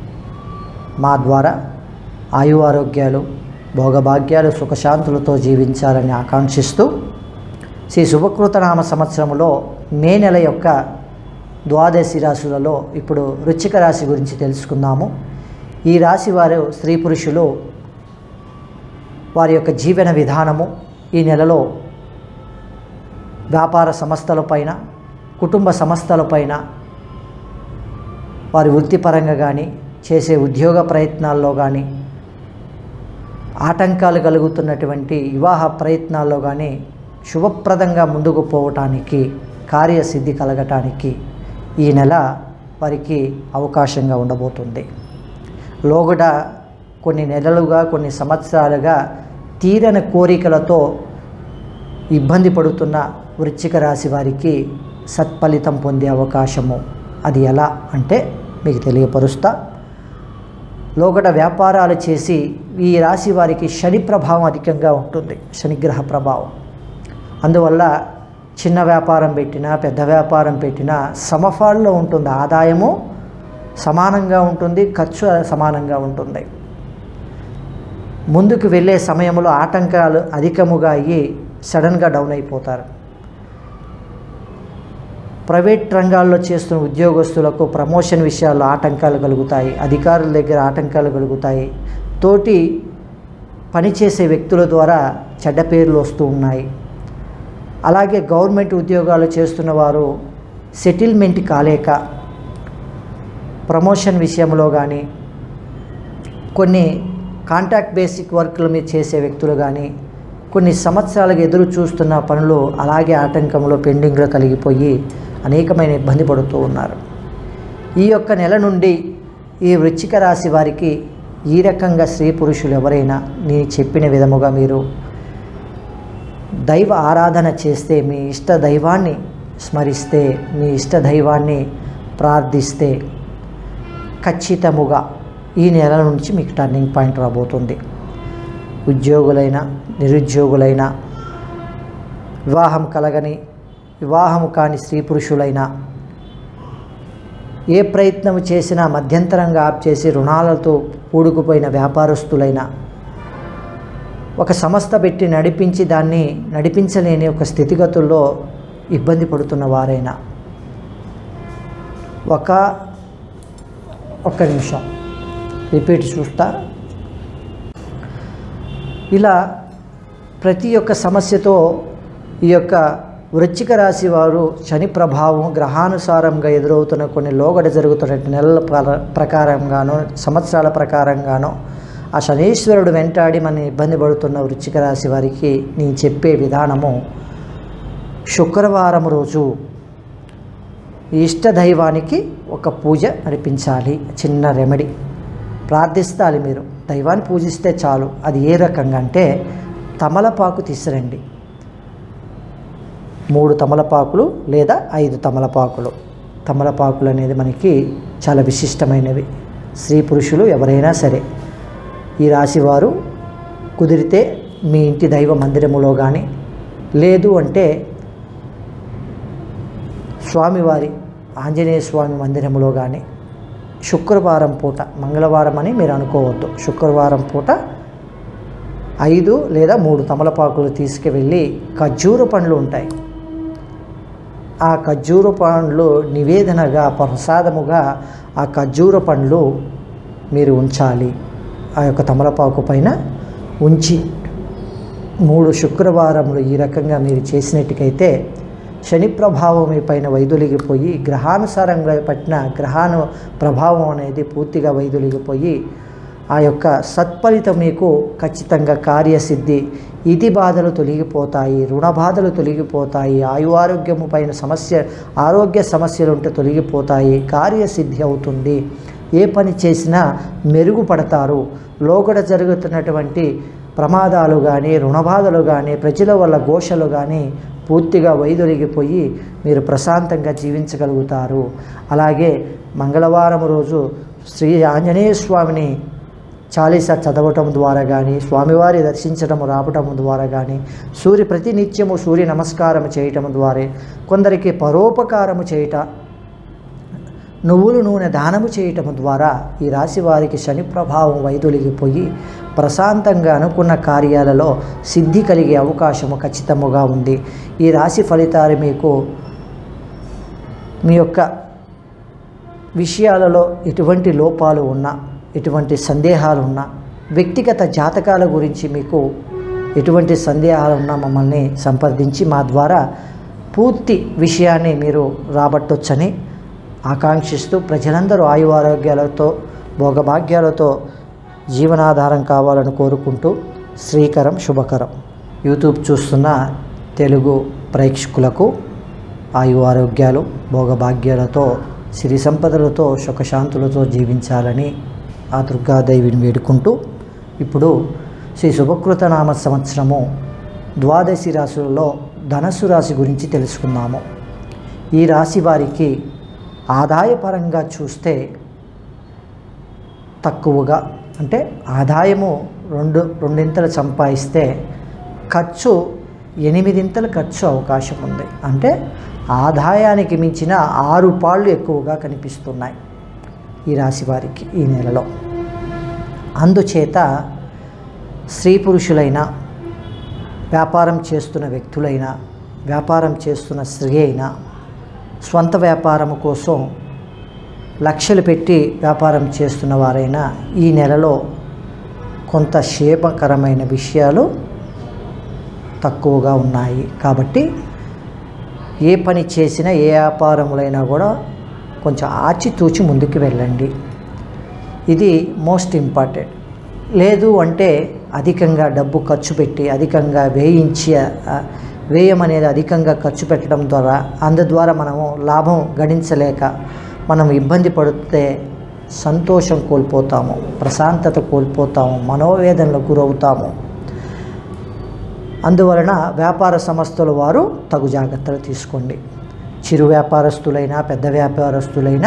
Speaker 1: మా ద్వారా ఆయు ఆరోగ్యాలు భోగభాగ్యాలు సుఖశాంతులతో జీవించాలని ఆకాంక్షిస్తూ శ్రీ శుభకృతనామ సంవత్సరంలో మే నెల యొక్క ద్వాదశి రాశులలో ఇప్పుడు వృశ్చిక రాశి గురించి తెలుసుకుందాము ఈ రాశి వారు స్త్రీ పురుషులు వారి యొక్క జీవన విధానము ఈ నెలలో వ్యాపార సంస్థలపైన కుటుంబ సంస్థలపైన వారి వృత్తిపరంగా కానీ చేసే ఉద్యోగ ప్రయత్నాల్లో కానీ ఆటంకాలు కలుగుతున్నటువంటి వివాహ ప్రయత్నాల్లో కానీ శుభప్రదంగా ముందుకు పోవటానికి కార్యసిద్ధి కలగటానికి ఈ నెల వారికి అవకాశంగా ఉండబోతుంది లోగడ కొన్ని నెలలుగా కొన్ని సంవత్సరాలుగా తీరని కోరికలతో ఇబ్బంది పడుతున్న వృశ్చిక రాశి వారికి సత్ఫలితం పొందే అవకాశము అది ఎలా అంటే మీకు తెలియపరుస్తా లోగడ వ్యాపారాలు చేసి ఈ రాశి వారికి శని ప్రభావం అధికంగా ఉంటుంది శనిగ్రహ ప్రభావం అందువల్ల చిన్న వ్యాపారం పెట్టినా పెద్ద వ్యాపారం పెట్టినా సమఫాల్లో ఉంటుంది ఆదాయము సమానంగా ఉంటుంది ఖర్చు సమానంగా ఉంటుంది ముందుకు వెళ్ళే సమయంలో ఆటంకాలు అధికముగా అయ్యి సడన్గా డౌన్ అయిపోతారు ప్రైవేట్ రంగాల్లో చేస్తున్న ఉద్యోగస్తులకు ప్రమోషన్ విషయాల్లో ఆటంకాలు కలుగుతాయి అధికారుల దగ్గర ఆటంకాలు కలుగుతాయి తోటి పనిచేసే వ్యక్తుల ద్వారా చెడ్డ పేర్లు వస్తూ ఉన్నాయి అలాగే గవర్నమెంట్ ఉద్యోగాలు చేస్తున్న వారు సెటిల్మెంట్ కాలేక ప్రమోషన్ విషయంలో కానీ కొన్ని కాంటాక్ట్ బేసిక్ వర్క్లు మీద చేసే వ్యక్తులు కానీ కొన్ని సంవత్సరాలుగా ఎదురు చూస్తున్న పనులు అలాగే ఆటంకంలో పెండింగ్లో కలిగిపోయి అనేకమైన ఇబ్బంది పడుతూ ఉన్నారు ఈ యొక్క నెల నుండి ఈ వృశ్చిక రాశి వారికి ఈ రకంగా స్త్రీ పురుషులు ఎవరైనా నేను చెప్పిన విధముగా మీరు దైవ ఆరాధన చేస్తే మీ ఇష్ట దైవాన్ని స్మరిస్తే మీ ఇష్ట దైవాన్ని ప్రార్థిస్తే ఖచ్చితముగా ఈ నెల నుంచి మీకు టర్నింగ్ పాయింట్ రాబోతుంది ఉద్యోగులైన నిరుద్యోగులైన వివాహం కలగని వివాహము కాని స్త్రీ పురుషులైనా ఏ ప్రయత్నం చేసినా మధ్యంతరంగా ఆప్ చేసి రుణాలతో కూడుకుపోయిన వ్యాపారస్తులైనా ఒక సంస్థ పెట్టి నడిపించి దాన్ని నడిపించలేని ఒక స్థితిగతుల్లో ఇబ్బంది పడుతున్న వారైనా ఒక ఒక్క నిమిషం రిపీట్ చూస్తా ఇలా ప్రతి ఒక్క సమస్యతో ఈ యొక్క వృశ్చిక రాశి వారు శని ప్రభావం గ్రహానుసారంగా ఎదురవుతున్న కొన్ని లోగడ జరుగుతున్న నెలల ప్ర- ప్రకారంగానో సంవత్సరాల ప్రకారంగానో ఆ శనీశ్వరుడు వెంటాడి మన ఇబ్బంది పడుతున్న వృశ్చిక రాశి వారికి నేను చెప్పే విధానము శుక్రవారం రోజు ఇష్ట దైవానికి ఒక పూజ నడిపించాలి చిన్న రెమెడీ ప్రార్థిస్తాలి మీరు దైవాన్ని పూజిస్తే చాలు అది ఏ రకంగా అంటే తమలపాకు తీసురండి మూడు తమలపాకులు లేదా ఐదు తమలపాకులు తమలపాకులు అనేది మనకి చాలా విశిష్టమైనవి స్త్రీ పురుషులు ఎవరైనా సరే ఈ రాశివారు కుదిరితే మీ ఇంటి దైవ మందిరములో కానీ లేదు అంటే స్వామివారి ఆంజనేయ స్వామి మందిరములో కానీ శుక్రవారం పూట మంగళవారం అని మీరు అనుకోవద్దు శుక్రవారం పూట ఐదు లేదా మూడు తమలపాకులు తీసుకువెళ్ళి ఖర్జూర పండ్లు ఉంటాయి ఆ ఖర్జూర పండ్లు నివేదనగా ప్రసాదముగా ఆ ఖర్జూర పండ్లు మీరు ఉంచాలి ఆ యొక్క తమలపాకు పైన ఉంచి మూడు శుక్రవారములు ఈ రకంగా మీరు చేసినట్టుకైతే శని ప్రభావం మీ పైన వైదొలిగిపోయి గ్రహానుసారంగా పట్టిన గ్రహాను ప్రభావం అనేది పూర్తిగా వైదొలిగిపోయి ఆ యొక్క సత్ఫలితం మీకు ఖచ్చితంగా కార్యసిద్ధి ఇతి బాధలు తొలగిపోతాయి రుణ బాధలు తొలగిపోతాయి ఆయు ఆరోగ్యము పైన సమస్య ఆరోగ్య సమస్యలు ఉంటే తొలగిపోతాయి కార్యసిద్ధి అవుతుంది ఏ పని చేసినా మెరుగుపడతారు లోగడ జరుగుతున్నటువంటి ప్రమాదాలు కానీ రుణబాధలు కానీ ప్రజల వల్ల ఘోషలు కానీ పూర్తిగా వైదొలిగిపోయి మీరు ప్రశాంతంగా జీవించగలుగుతారు అలాగే మంగళవారం రోజు శ్రీ ఆంజనేయ స్వామిని చాలీసా చదవటం ద్వారా కానీ స్వామివారి దర్శించడం రావటం ద్వారా కానీ సూర్య ప్రతినిత్యము సూర్య నమస్కారం చేయటం ద్వారా కొందరికి పరోపకారము చేయట నువ్వులు నూనె దానము చేయటం ద్వారా ఈ రాశి వారికి శని ప్రభావం వైదొలిగిపోయి ప్రశాంతంగా అనుకున్న కార్యాలలో సిద్ధి కలిగే అవకాశము ఖచ్చితముగా ఉంది ఈ రాశి ఫలితాలు మీకు మీ యొక్క విషయాలలో ఎటువంటి లోపాలు ఉన్నా ఎటువంటి సందేహాలు ఉన్నా వ్యక్తిగత జాతకాల గురించి మీకు ఎటువంటి సందేహాలు ఉన్నా మమ్మల్ని సంప్రదించి మా ద్వారా పూర్తి విషయాన్ని మీరు రాబట్టొచ్చని ఆకాంక్షిస్తూ ప్రజలందరూ ఆయువారోగ్యాలతో భోగభాగ్యాలతో జీవనాధారం కావాలని కోరుకుంటూ శ్రీకరం శుభకరం యూట్యూబ్ చూస్తున్న తెలుగు ప్రేక్షకులకు ఆయు ఆరోగ్యాలు భోగభాగ్యాలతో సిరి సంపదలతో సుఖశాంతులతో జీవించాలని ఆ దుర్గాదేవిని వేడుకుంటూ ఇప్పుడు శ్రీ శుభకృత నామ సంవత్సరము ద్వాదశి రాశులలో ధనస్సు రాశి గురించి తెలుసుకుందాము ఈ రాశి వారికి ఆదాయపరంగా చూస్తే తక్కువగా అంటే ఆదాయము రెండు రెండింతలు సంపాదిస్తే ఖర్చు ఎనిమిదింతలు ఖర్చు అవకాశం ఉంది అంటే ఆదాయానికి మించిన ఆరు పాళ్ళు ఎక్కువగా కనిపిస్తున్నాయి ఈ రాశి వారికి ఈ నెలలో అందుచేత స్త్రీ పురుషులైన వ్యాపారం చేస్తున్న వ్యక్తులైనా వ్యాపారం చేస్తున్న స్త్రీ అయినా స్వంత వ్యాపారం కోసం లక్షలు పెట్టి వ్యాపారం చేస్తున్న వారైనా ఈ నెలలో కొంత క్షేమకరమైన విషయాలు తక్కువగా ఉన్నాయి కాబట్టి ఏ పని చేసినా ఏ వ్యాపారములైనా కూడా కొంచెం ఆచితూచి ముందుకు వెళ్ళండి ఇది మోస్ట్ ఇంపార్టెంట్ లేదు అంటే అధికంగా డబ్బు ఖర్చు పెట్టి అధికంగా వేయించి ఆ, వ్యయం అనేది అధికంగా ఖర్చు పెట్టడం ద్వారా అందు ద్వారా మనము లాభం గడించలేక మనం ఇబ్బంది పడితే సంతోషం కోల్పోతాము ప్రశాంతత కోల్పోతాము మనోవేదనలకు గురవుతాము అందువలన వ్యాపార సంస్థల వారు తగు జాగ్రత్తలు తీసుకోండి చిరు వ్యాపారస్తులైనా పెద్ద వ్యాపారస్తులైనా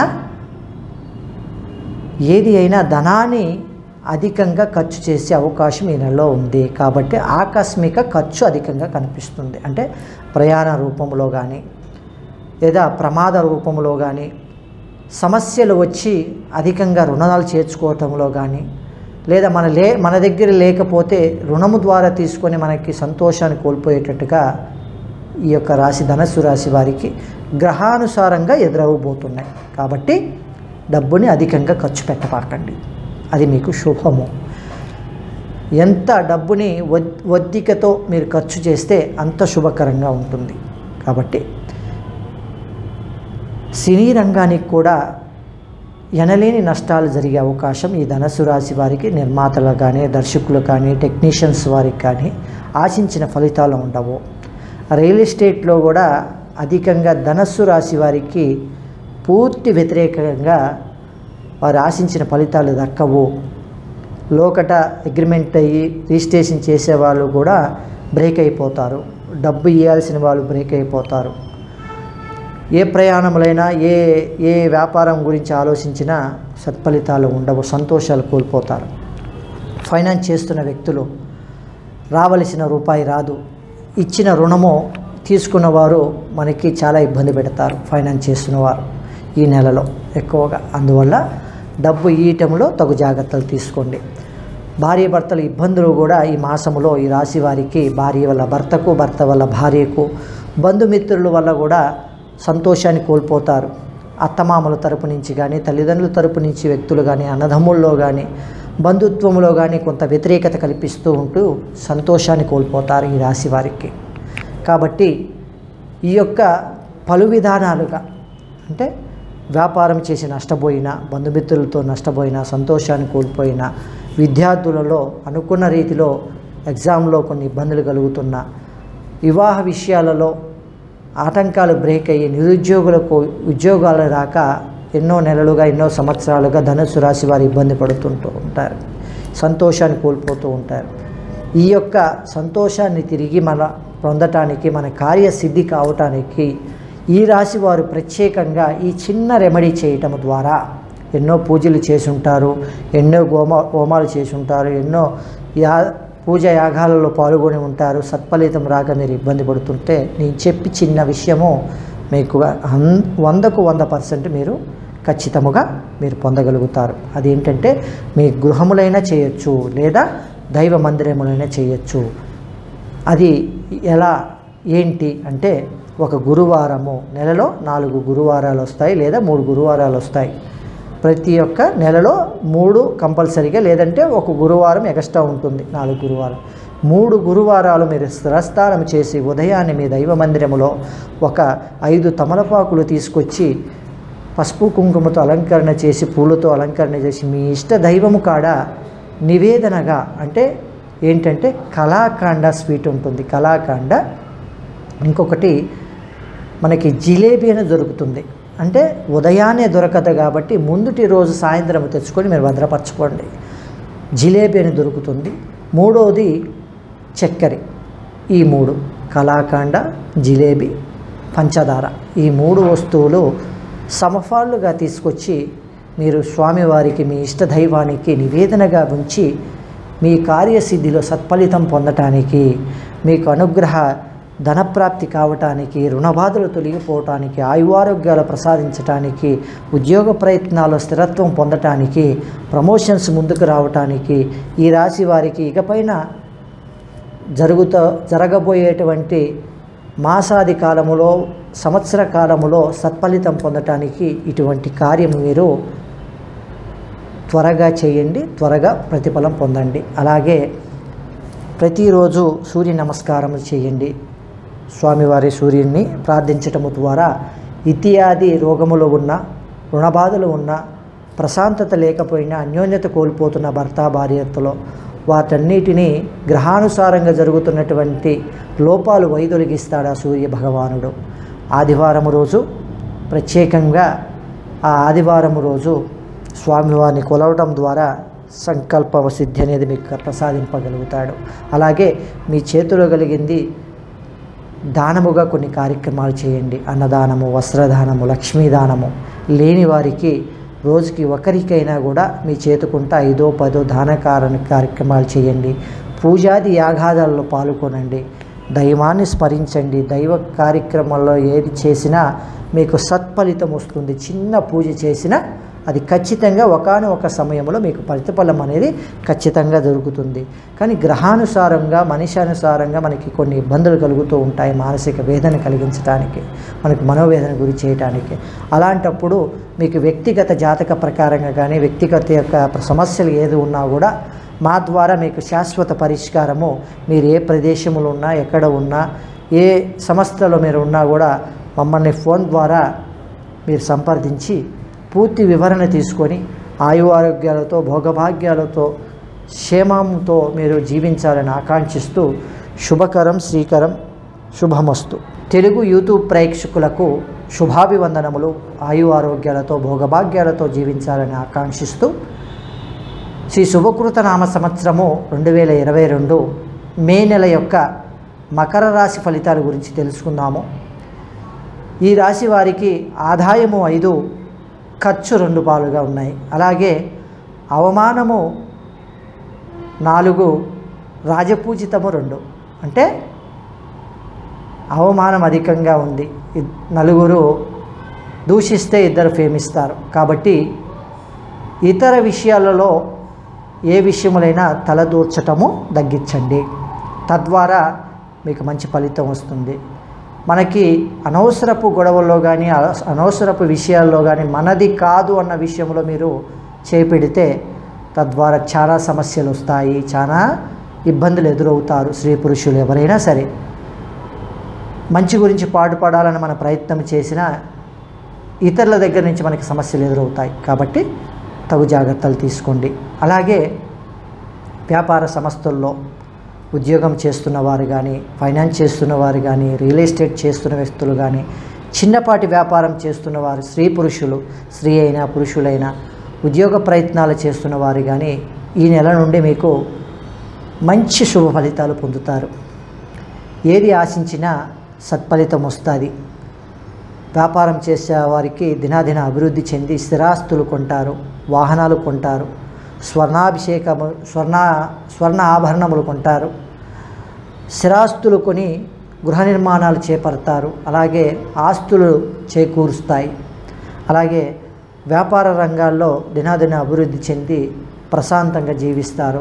Speaker 1: ఏది అయినా ధనాన్ని అధికంగా ఖర్చు చేసే అవకాశం ఈ నెలలో ఉంది కాబట్టి ఆకస్మిక ఖర్చు అధికంగా కనిపిస్తుంది అంటే ప్రయాణ రూపంలో కానీ లేదా ప్రమాద రూపంలో కానీ సమస్యలు వచ్చి అధికంగా రుణాలు చేర్చుకోవటంలో కానీ లేదా మన లే మన దగ్గర లేకపోతే రుణము ద్వారా తీసుకొని మనకి సంతోషాన్ని కోల్పోయేటట్టుగా ఈ యొక్క రాశి ధనస్సు రాశి వారికి గ్రహానుసారంగా ఎదురవబోతున్నాయి కాబట్టి డబ్బుని అధికంగా ఖర్చు పెట్టపాకండి అది మీకు శుభము ఎంత డబ్బుని వద్ వద్దికతో మీరు ఖర్చు చేస్తే అంత శుభకరంగా ఉంటుంది కాబట్టి సినీ రంగానికి కూడా ఎనలేని నష్టాలు జరిగే అవకాశం ఈ ధనస్సు రాశి వారికి నిర్మాతలు కానీ దర్శకులు కానీ టెక్నీషియన్స్ వారికి కానీ ఆశించిన ఫలితాలు ఉండవు రియల్ ఎస్టేట్లో కూడా అధికంగా ధనస్సు రాశి వారికి పూర్తి వ్యతిరేకంగా వారు ఆశించిన ఫలితాలు దక్కవు లోకట అగ్రిమెంట్ అయ్యి రిజిస్ట్రేషన్ చేసేవాళ్ళు కూడా బ్రేక్ అయిపోతారు డబ్బు ఇవ్వాల్సిన వాళ్ళు బ్రేక్ అయిపోతారు ఏ ప్రయాణములైనా ఏ ఏ వ్యాపారం గురించి ఆలోచించినా సత్ఫలితాలు ఉండవు సంతోషాలు కోల్పోతారు ఫైనాన్స్ చేస్తున్న వ్యక్తులు రావలసిన రూపాయి రాదు ఇచ్చిన రుణము తీసుకున్న వారు మనకి చాలా ఇబ్బంది పెడతారు ఫైనాన్స్ చేస్తున్న వారు ఈ నెలలో ఎక్కువగా అందువల్ల డబ్బు ఇయ్యటంలో తగు జాగ్రత్తలు తీసుకోండి భార్య భర్తల ఇబ్బందులు కూడా ఈ మాసములో ఈ రాశి వారికి భార్య వల్ల భర్తకు భర్త వల్ల భార్యకు బంధుమిత్రుల వల్ల కూడా సంతోషాన్ని కోల్పోతారు అత్తమామల తరపు నుంచి కానీ తల్లిదండ్రుల తరపు నుంచి వ్యక్తులు కానీ అన్నదమ్ముల్లో కానీ బంధుత్వంలో కానీ కొంత వ్యతిరేకత కల్పిస్తూ ఉంటూ సంతోషాన్ని కోల్పోతారు ఈ రాశి వారికి కాబట్టి ఈ యొక్క పలు విధానాలుగా అంటే వ్యాపారం చేసి నష్టపోయినా బంధుమిత్రులతో నష్టపోయినా సంతోషాన్ని కోల్పోయినా విద్యార్థులలో అనుకున్న రీతిలో ఎగ్జామ్లో కొన్ని ఇబ్బందులు కలుగుతున్నా వివాహ విషయాలలో ఆటంకాలు బ్రేక్ అయ్యి నిరుద్యోగులకు ఉద్యోగాలు రాక ఎన్నో నెలలుగా ఎన్నో సంవత్సరాలుగా ధనుసు రాశి వారు ఇబ్బంది పడుతుంటూ ఉంటారు సంతోషాన్ని కోల్పోతూ ఉంటారు ఈ యొక్క సంతోషాన్ని తిరిగి మన పొందటానికి మన కార్యసిద్ధి కావటానికి ఈ రాశి వారు ప్రత్యేకంగా ఈ చిన్న రెమెడీ చేయటం ద్వారా ఎన్నో పూజలు చేసి ఉంటారు ఎన్నో గోమ హోమాలు చేసి ఉంటారు ఎన్నో యా పూజ యాగాలలో పాల్గొని ఉంటారు సత్ఫలితం రాక మీరు ఇబ్బంది పడుతుంటే నేను చెప్పి చిన్న విషయము మీకు హన్- వందకు వంద పర్సెంట్ మీరు ఖచ్చితముగా మీరు పొందగలుగుతారు అదేంటంటే మీ గృహములైనా చేయొచ్చు లేదా దైవ మందిరములైనా చేయొచ్చు అది ఎలా ఏంటి అంటే ఒక గురువారము నెలలో నాలుగు గురువారాలు వస్తాయి లేదా మూడు గురువారాలు వస్తాయి ప్రతి ఒక్క నెలలో మూడు కంపల్సరీగా లేదంటే ఒక గురువారం ఎక్స్ట్రా ఉంటుంది నాలుగు గురువారం మూడు గురువారాలు మీరు స్థిరస్థానం చేసి ఉదయాన్నే మీ దైవ మందిరములో ఒక ఐదు తమలపాకులు తీసుకొచ్చి పసుపు కుంకుమతో అలంకరణ చేసి పూలతో అలంకరణ చేసి మీ ఇష్ట దైవము కాడ నివేదనగా అంటే ఏంటంటే కళాకాండ స్వీట్ ఉంటుంది కళాకాండ ఇంకొకటి మనకి జిలేబీ అనేది దొరుకుతుంది అంటే ఉదయాన్నే దొరకదు కాబట్టి ముందుటి రోజు సాయంత్రం తెచ్చుకొని మీరు భద్రపరచుకోండి జిలేబీ అని దొరుకుతుంది మూడోది చక్కెర ఈ మూడు కలాకాండ జిలేబీ పంచదార ఈ మూడు వస్తువులు సమఫాళ్ళుగా తీసుకొచ్చి మీరు స్వామివారికి మీ ఇష్టదైవానికి నివేదనగా ఉంచి మీ కార్యసిద్ధిలో సత్ఫలితం పొందటానికి మీకు అనుగ్రహ ధనప్రాప్తి కావటానికి రుణబాధలు తొలగిపోవటానికి ఆయువారోగ్యాలు ప్రసాదించటానికి ఉద్యోగ ప్రయత్నాల్లో స్థిరత్వం పొందటానికి ప్రమోషన్స్ ముందుకు రావటానికి ఈ రాశి వారికి ఇకపైన జరుగుతా జరగబోయేటువంటి మాసాది కాలములో సంవత్సర కాలములో సత్ఫలితం పొందటానికి ఇటువంటి కార్యం మీరు త్వరగా చేయండి త్వరగా ప్రతిఫలం పొందండి అలాగే ప్రతిరోజు సూర్య నమస్కారం చేయండి స్వామివారి సూర్యుడిని ప్రార్థించటము ద్వారా ఇత్యాది రోగములు ఉన్న రుణబాధలు ఉన్న ప్రశాంతత లేకపోయినా అన్యోన్యత కోల్పోతున్న భర్త భార్యతలో వాటన్నిటినీ గ్రహానుసారంగా జరుగుతున్నటువంటి లోపాలు వైదొలిగిస్తాడు ఆ సూర్య భగవానుడు ఆదివారం రోజు ప్రత్యేకంగా ఆ ఆదివారం రోజు స్వామివారిని కొలవటం ద్వారా సంకల్ప సిద్ధి అనేది మీకు ప్రసాదింపగలుగుతాడు అలాగే మీ చేతిలో కలిగింది దానముగా కొన్ని కార్యక్రమాలు చేయండి అన్నదానము వస్త్రదానము లక్ష్మీదానము లేని వారికి రోజుకి ఒకరికైనా కూడా మీ చేతుకుంట ఐదో పదో దానకారణ కార్యక్రమాలు చేయండి పూజాది యాగాదాలలో పాల్గొనండి దైవాన్ని స్మరించండి దైవ కార్యక్రమాల్లో ఏది చేసినా మీకు సత్ఫలితం వస్తుంది చిన్న పూజ చేసినా అది ఖచ్చితంగా ఒకానొక సమయంలో మీకు ప్రతిఫలం అనేది ఖచ్చితంగా దొరుకుతుంది కానీ గ్రహానుసారంగా మనిషి అనుసారంగా మనకి కొన్ని ఇబ్బందులు కలుగుతూ ఉంటాయి మానసిక వేదన కలిగించడానికి మనకు మనోవేదన గురి చేయడానికి అలాంటప్పుడు మీకు వ్యక్తిగత జాతక ప్రకారంగా కానీ వ్యక్తిగత యొక్క సమస్యలు ఏది ఉన్నా కూడా మా ద్వారా మీకు శాశ్వత పరిష్కారము మీరు ఏ ప్రదేశంలో ఉన్నా ఎక్కడ ఉన్నా ఏ సంస్థలో మీరు ఉన్నా కూడా మమ్మల్ని ఫోన్ ద్వారా మీరు సంప్రదించి పూర్తి వివరణ తీసుకొని ఆయు ఆరోగ్యాలతో భోగభాగ్యాలతో క్షేమంతో మీరు జీవించాలని ఆకాంక్షిస్తూ శుభకరం శ్రీకరం శుభమస్తు తెలుగు యూట్యూబ్ ప్రేక్షకులకు శుభాభివందనములు ఆయు ఆరోగ్యాలతో భోగభాగ్యాలతో జీవించాలని ఆకాంక్షిస్తూ శ్రీ శుభకృత నామ సంవత్సరము రెండు వేల ఇరవై రెండు మే నెల యొక్క మకర రాశి ఫలితాల గురించి తెలుసుకుందాము ఈ రాశి వారికి ఆదాయము ఐదు ఖర్చు రెండు పాలుగా ఉన్నాయి అలాగే అవమానము నాలుగు రాజపూజితము రెండు అంటే అవమానం అధికంగా ఉంది ఇద్- నలుగురు దూషిస్తే ఇద్దరు ప్రేమిస్తారు కాబట్టి ఇతర విషయాలలో ఏ విషయములైనా తలదూర్చటము తగ్గించండి తద్వారా మీకు మంచి ఫలితం వస్తుంది మనకి అనవసరపు గొడవల్లో కానీ అ- అనవసరపు విషయాల్లో కానీ మనది కాదు అన్న విషయంలో మీరు చేపెడితే తద్వారా చాలా సమస్యలు వస్తాయి చాలా ఇబ్బందులు ఎదురవుతారు స్త్రీ పురుషులు ఎవరైనా సరే మంచి గురించి పాటుపడాలని మన ప్రయత్నం చేసినా ఇతరుల దగ్గర నుంచి మనకి సమస్యలు ఎదురవుతాయి కాబట్టి తగు జాగ్రత్తలు తీసుకోండి అలాగే వ్యాపార సంస్థల్లో ఉద్యోగం చేస్తున్న వారు కానీ ఫైనాన్స్ చేస్తున్న వారు కానీ రియల్ ఎస్టేట్ చేస్తున్న వ్యక్తులు కానీ చిన్నపాటి వ్యాపారం చేస్తున్న వారు స్త్రీ పురుషులు స్త్రీ అయినా పురుషులైనా ఉద్యోగ ప్రయత్నాలు చేస్తున్న వారు కానీ ఈ నెల నుండి మీకు మంచి శుభ ఫలితాలు పొందుతారు ఏది ఆశించినా సత్ఫలితం వస్తుంది వ్యాపారం చేసే వారికి దినాదిన అభివృద్ధి చెంది స్థిరాస్తులు కొంటారు వాహనాలు కొంటారు స్వర్ణాభిషేకము స్వర్ణ స్వర్ణ ఆభరణములు కొంటారు స్థిరాస్తులు కొని గృహ నిర్మాణాలు చేపడతారు అలాగే ఆస్తులు చేకూరుస్తాయి అలాగే వ్యాపార రంగాల్లో దినాదిన అభివృద్ధి చెంది ప్రశాంతంగా జీవిస్తారు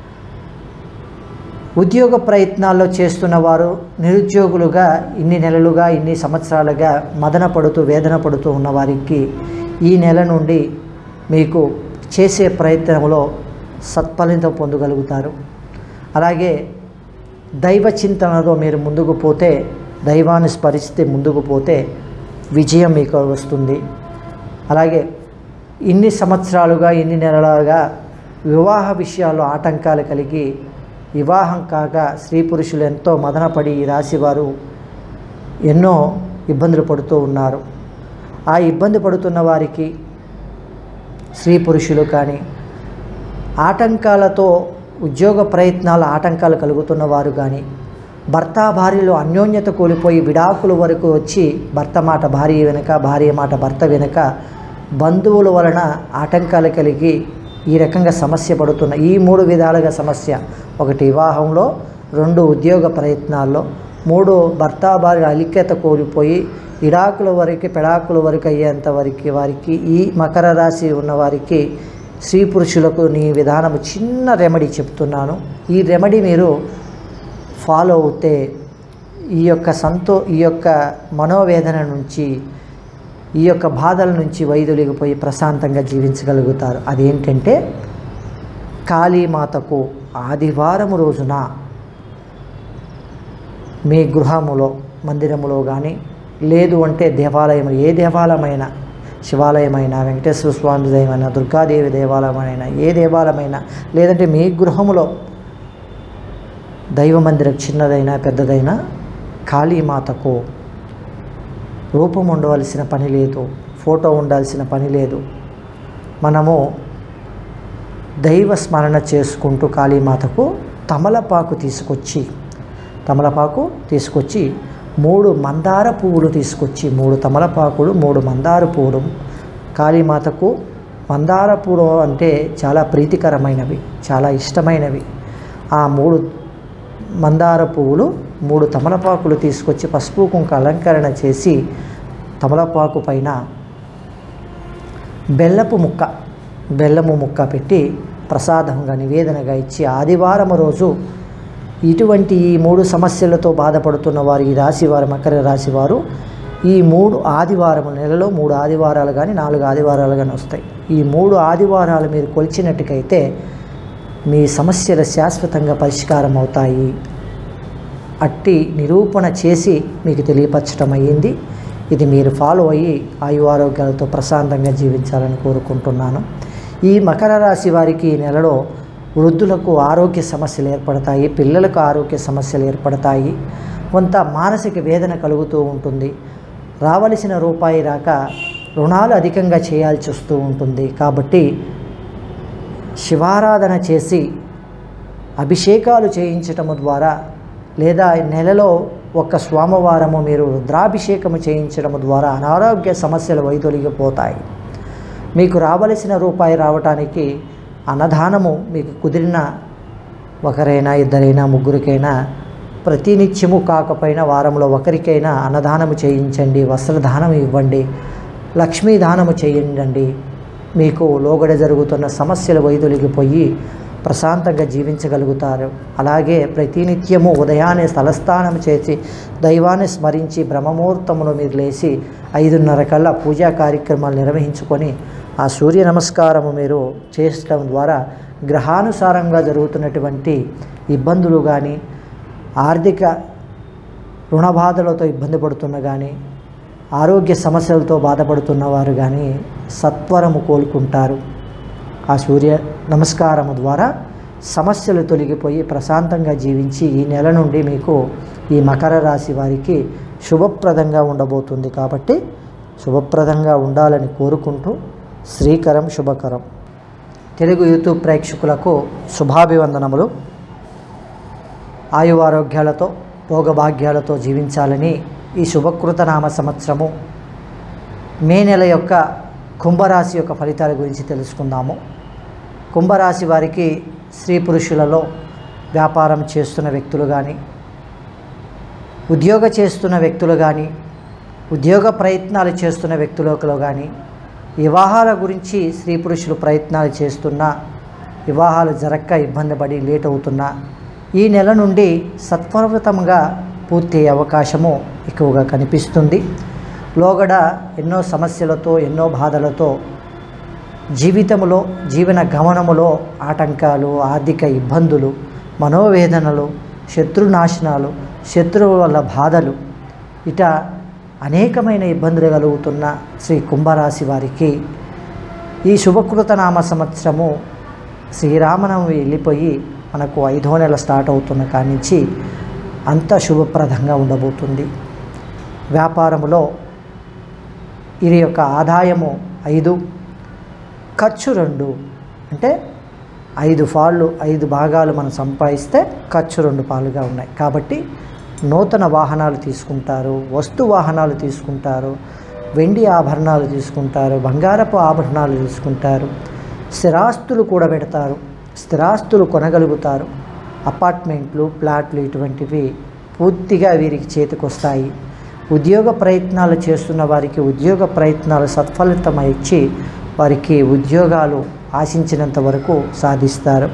Speaker 1: ఉద్యోగ ప్రయత్నాల్లో చేస్తున్న వారు నిరుద్యోగులుగా ఇన్ని నెలలుగా ఇన్ని సంవత్సరాలుగా మదన పడుతూ వేదన పడుతూ ఉన్న వారికి ఈ నెల నుండి మీకు చేసే ప్రయత్నంలో సత్ఫలితం పొందగలుగుతారు అలాగే దైవ చింతనలో మీరు ముందుకు పోతే దైవాన్ని స్మరిస్తే ముందుకు పోతే విజయం మీకు వస్తుంది అలాగే ఇన్ని సంవత్సరాలుగా ఇన్ని నెలలుగా వివాహ విషయాల్లో ఆటంకాలు కలిగి వివాహం కాక స్త్రీ పురుషులు ఎంతో మదనపడి ఈ రాశివారు ఎన్నో ఇబ్బందులు పడుతూ ఉన్నారు ఆ ఇబ్బంది పడుతున్న వారికి స్త్రీ పురుషులు కానీ ఆటంకాలతో ఉద్యోగ ప్రయత్నాల ఆటంకాలు కలుగుతున్న వారు కానీ భర్త భార్యలో అన్యోన్యత కోల్పోయి విడాకుల వరకు వచ్చి భర్త మాట భార్య వెనుక భార్య మాట భర్త వెనుక బంధువుల వలన ఆటంకాలు కలిగి ఈ రకంగా సమస్య పడుతున్న ఈ మూడు విధాలుగా సమస్య ఒకటి వివాహంలో రెండు ఉద్యోగ ప్రయత్నాల్లో మూడు భర్త భార్య అలిఖ్యత కోల్పోయి ఇడాకుల వరకు పెడాకుల వరకు అయ్యేంత వరకు వారికి ఈ మకర రాశి ఉన్న వారికి స్త్రీ పురుషులకు నీ విధానం చిన్న రెమెడీ చెప్తున్నాను ఈ రెమెడీ మీరు ఫాలో అవుతే ఈ యొక్క సంతో ఈ యొక్క మనోవేదన నుంచి ఈ యొక్క బాధల నుంచి వైదొలిగిపోయి ప్రశాంతంగా జీవించగలుగుతారు అదేంటంటే కాళీమాతకు ఆదివారం రోజున మీ గృహములో మందిరములో కానీ లేదు అంటే దేవాలయం ఏ దేవాలయమైనా శివాలయమైనా వెంకటేశ్వర స్వామి దేవమైనా దుర్గాదేవి దేవాలయమైనా ఏ దేవాలయమైనా లేదంటే మీ గృహములో దైవ మందిరం చిన్నదైనా పెద్దదైనా కాళీమాతకు రూపం ఉండవలసిన పని లేదు ఫోటో ఉండాల్సిన పని లేదు మనము దైవ స్మరణ చేసుకుంటూ కాళీమాతకు తమలపాకు తీసుకొచ్చి తమలపాకు తీసుకొచ్చి మూడు మందార పువ్వులు తీసుకొచ్చి మూడు తమలపాకులు మూడు మందార పువ్వులు కాళీమాతకు మందార పువ్వులు అంటే చాలా ప్రీతికరమైనవి చాలా ఇష్టమైనవి ఆ మూడు మందార పువ్వులు మూడు తమలపాకులు తీసుకొచ్చి పసుపు కుంక అలంకరణ చేసి తమలపాకు పైన బెల్లపు ముక్క బెల్లము ముక్క పెట్టి ప్రసాదంగా నివేదనగా ఇచ్చి ఆదివారం రోజు ఇటువంటి ఈ మూడు సమస్యలతో బాధపడుతున్న వారు ఈ రాశి వారు మకర రాశి వారు ఈ మూడు ఆదివారం నెలలో మూడు ఆదివారాలు కానీ నాలుగు ఆదివారాలు కానీ వస్తాయి ఈ మూడు ఆదివారాలు మీరు కొలిచినట్టుకైతే మీ సమస్యలు శాశ్వతంగా పరిష్కారం అవుతాయి అట్టి నిరూపణ చేసి మీకు తెలియపరచడం అయ్యింది ఇది మీరు ఫాలో అయ్యి ఆయు ఆరోగ్యాలతో ప్రశాంతంగా జీవించాలని కోరుకుంటున్నాను ఈ మకర రాశి వారికి ఈ నెలలో వృద్ధులకు ఆరోగ్య సమస్యలు ఏర్పడతాయి పిల్లలకు ఆరోగ్య సమస్యలు ఏర్పడతాయి కొంత మానసిక వేదన కలుగుతూ ఉంటుంది రావలసిన రూపాయి రాక రుణాలు అధికంగా చేయాల్సి వస్తూ ఉంటుంది కాబట్టి శివారాధన చేసి అభిషేకాలు చేయించటము ద్వారా లేదా నెలలో ఒక స్వామవారము మీరు రుద్రాభిషేకము చేయించడం ద్వారా అనారోగ్య సమస్యలు వైదొలిగిపోతాయి మీకు రావలసిన రూపాయి రావటానికి అన్నదానము మీకు కుదిరిన ఒకరైనా ఇద్దరైనా ముగ్గురికైనా ప్రతినిత్యము కాకపోయినా వారంలో ఒకరికైనా అన్నదానము చేయించండి వస్త్రదానం ఇవ్వండి లక్ష్మీ దానము చేయండి మీకు లోగడ జరుగుతున్న సమస్యలు వైదొలిగిపోయి ప్రశాంతంగా జీవించగలుగుతారు అలాగే ప్రతినిత్యము ఉదయాన్నే స్థలస్థానం చేసి దైవాన్ని స్మరించి బ్రహ్మముహూర్తమును మీరు లేచి ఐదున్నర కల్లా పూజా కార్యక్రమాలు నిర్వహించుకొని ఆ సూర్య నమస్కారము మీరు చేయడం ద్వారా గ్రహానుసారంగా జరుగుతున్నటువంటి ఇబ్బందులు కానీ ఆర్థిక రుణ బాధలతో ఇబ్బంది పడుతున్న కానీ ఆరోగ్య సమస్యలతో బాధపడుతున్న వారు కానీ సత్వరము కోలుకుంటారు ఆ సూర్య నమస్కారము ద్వారా సమస్యలు తొలగిపోయి ప్రశాంతంగా జీవించి ఈ నెల నుండి మీకు ఈ మకర రాశి వారికి శుభప్రదంగా ఉండబోతుంది కాబట్టి శుభప్రదంగా ఉండాలని కోరుకుంటూ శ్రీకరం శుభకరం తెలుగు యూట్యూబ్ ప్రేక్షకులకు శుభాభివందనములు ఆయు ఆరోగ్యాలతో భోగభాగ్యాలతో జీవించాలని ఈ శుభకృత నామ సంవత్సరము మే నెల యొక్క కుంభరాశి యొక్క ఫలితాల గురించి తెలుసుకుందాము కుంభరాశి వారికి స్త్రీ పురుషులలో వ్యాపారం చేస్తున్న వ్యక్తులు కానీ ఉద్యోగ చేస్తున్న వ్యక్తులు కానీ ఉద్యోగ ప్రయత్నాలు చేస్తున్న వ్యక్తులలో కానీ వివాహాల గురించి స్త్రీ పురుషులు ప్రయత్నాలు చేస్తున్నా వివాహాలు జరక్క ఇబ్బంది పడి లేట్ అవుతున్నా ఈ నెల నుండి సత్వరతంగా పూర్తి అయ్యే అవకాశము ఎక్కువగా కనిపిస్తుంది లోగడ ఎన్నో సమస్యలతో ఎన్నో బాధలతో జీవితంలో జీవన గమనములో ఆటంకాలు ఆర్థిక ఇబ్బందులు మనోవేదనలు శత్రునాశనాలు శత్రువుల వల్ల బాధలు ఇట అనేకమైన ఇబ్బందులు కలుగుతున్న శ్రీ కుంభరాశి వారికి ఈ శుభకృత నామ సంవత్సరము శ్రీరామనవమి వెళ్ళిపోయి మనకు ఐదో నెల స్టార్ట్ అవుతున్న కాడి నుంచి అంత శుభప్రదంగా ఉండబోతుంది వ్యాపారములో ఇది యొక్క ఆదాయము ఐదు ఖర్చు రెండు అంటే ఐదు ఫాళ్ళు ఐదు భాగాలు మనం సంపాదిస్తే ఖర్చు రెండు పాలుగా ఉన్నాయి కాబట్టి నూతన వాహనాలు తీసుకుంటారు వస్తు వాహనాలు తీసుకుంటారు వెండి ఆభరణాలు తీసుకుంటారు బంగారపు ఆభరణాలు తీసుకుంటారు స్థిరాస్తులు కూడా పెడతారు స్థిరాస్తులు కొనగలుగుతారు అపార్ట్మెంట్లు ప్లాట్లు ఇటువంటివి పూర్తిగా వీరికి చేతికొస్తాయి ఉద్యోగ ప్రయత్నాలు చేస్తున్న వారికి ఉద్యోగ ప్రయత్నాలు సత్ఫలితం ఇచ్చి వారికి ఉద్యోగాలు ఆశించినంత వరకు సాధిస్తారు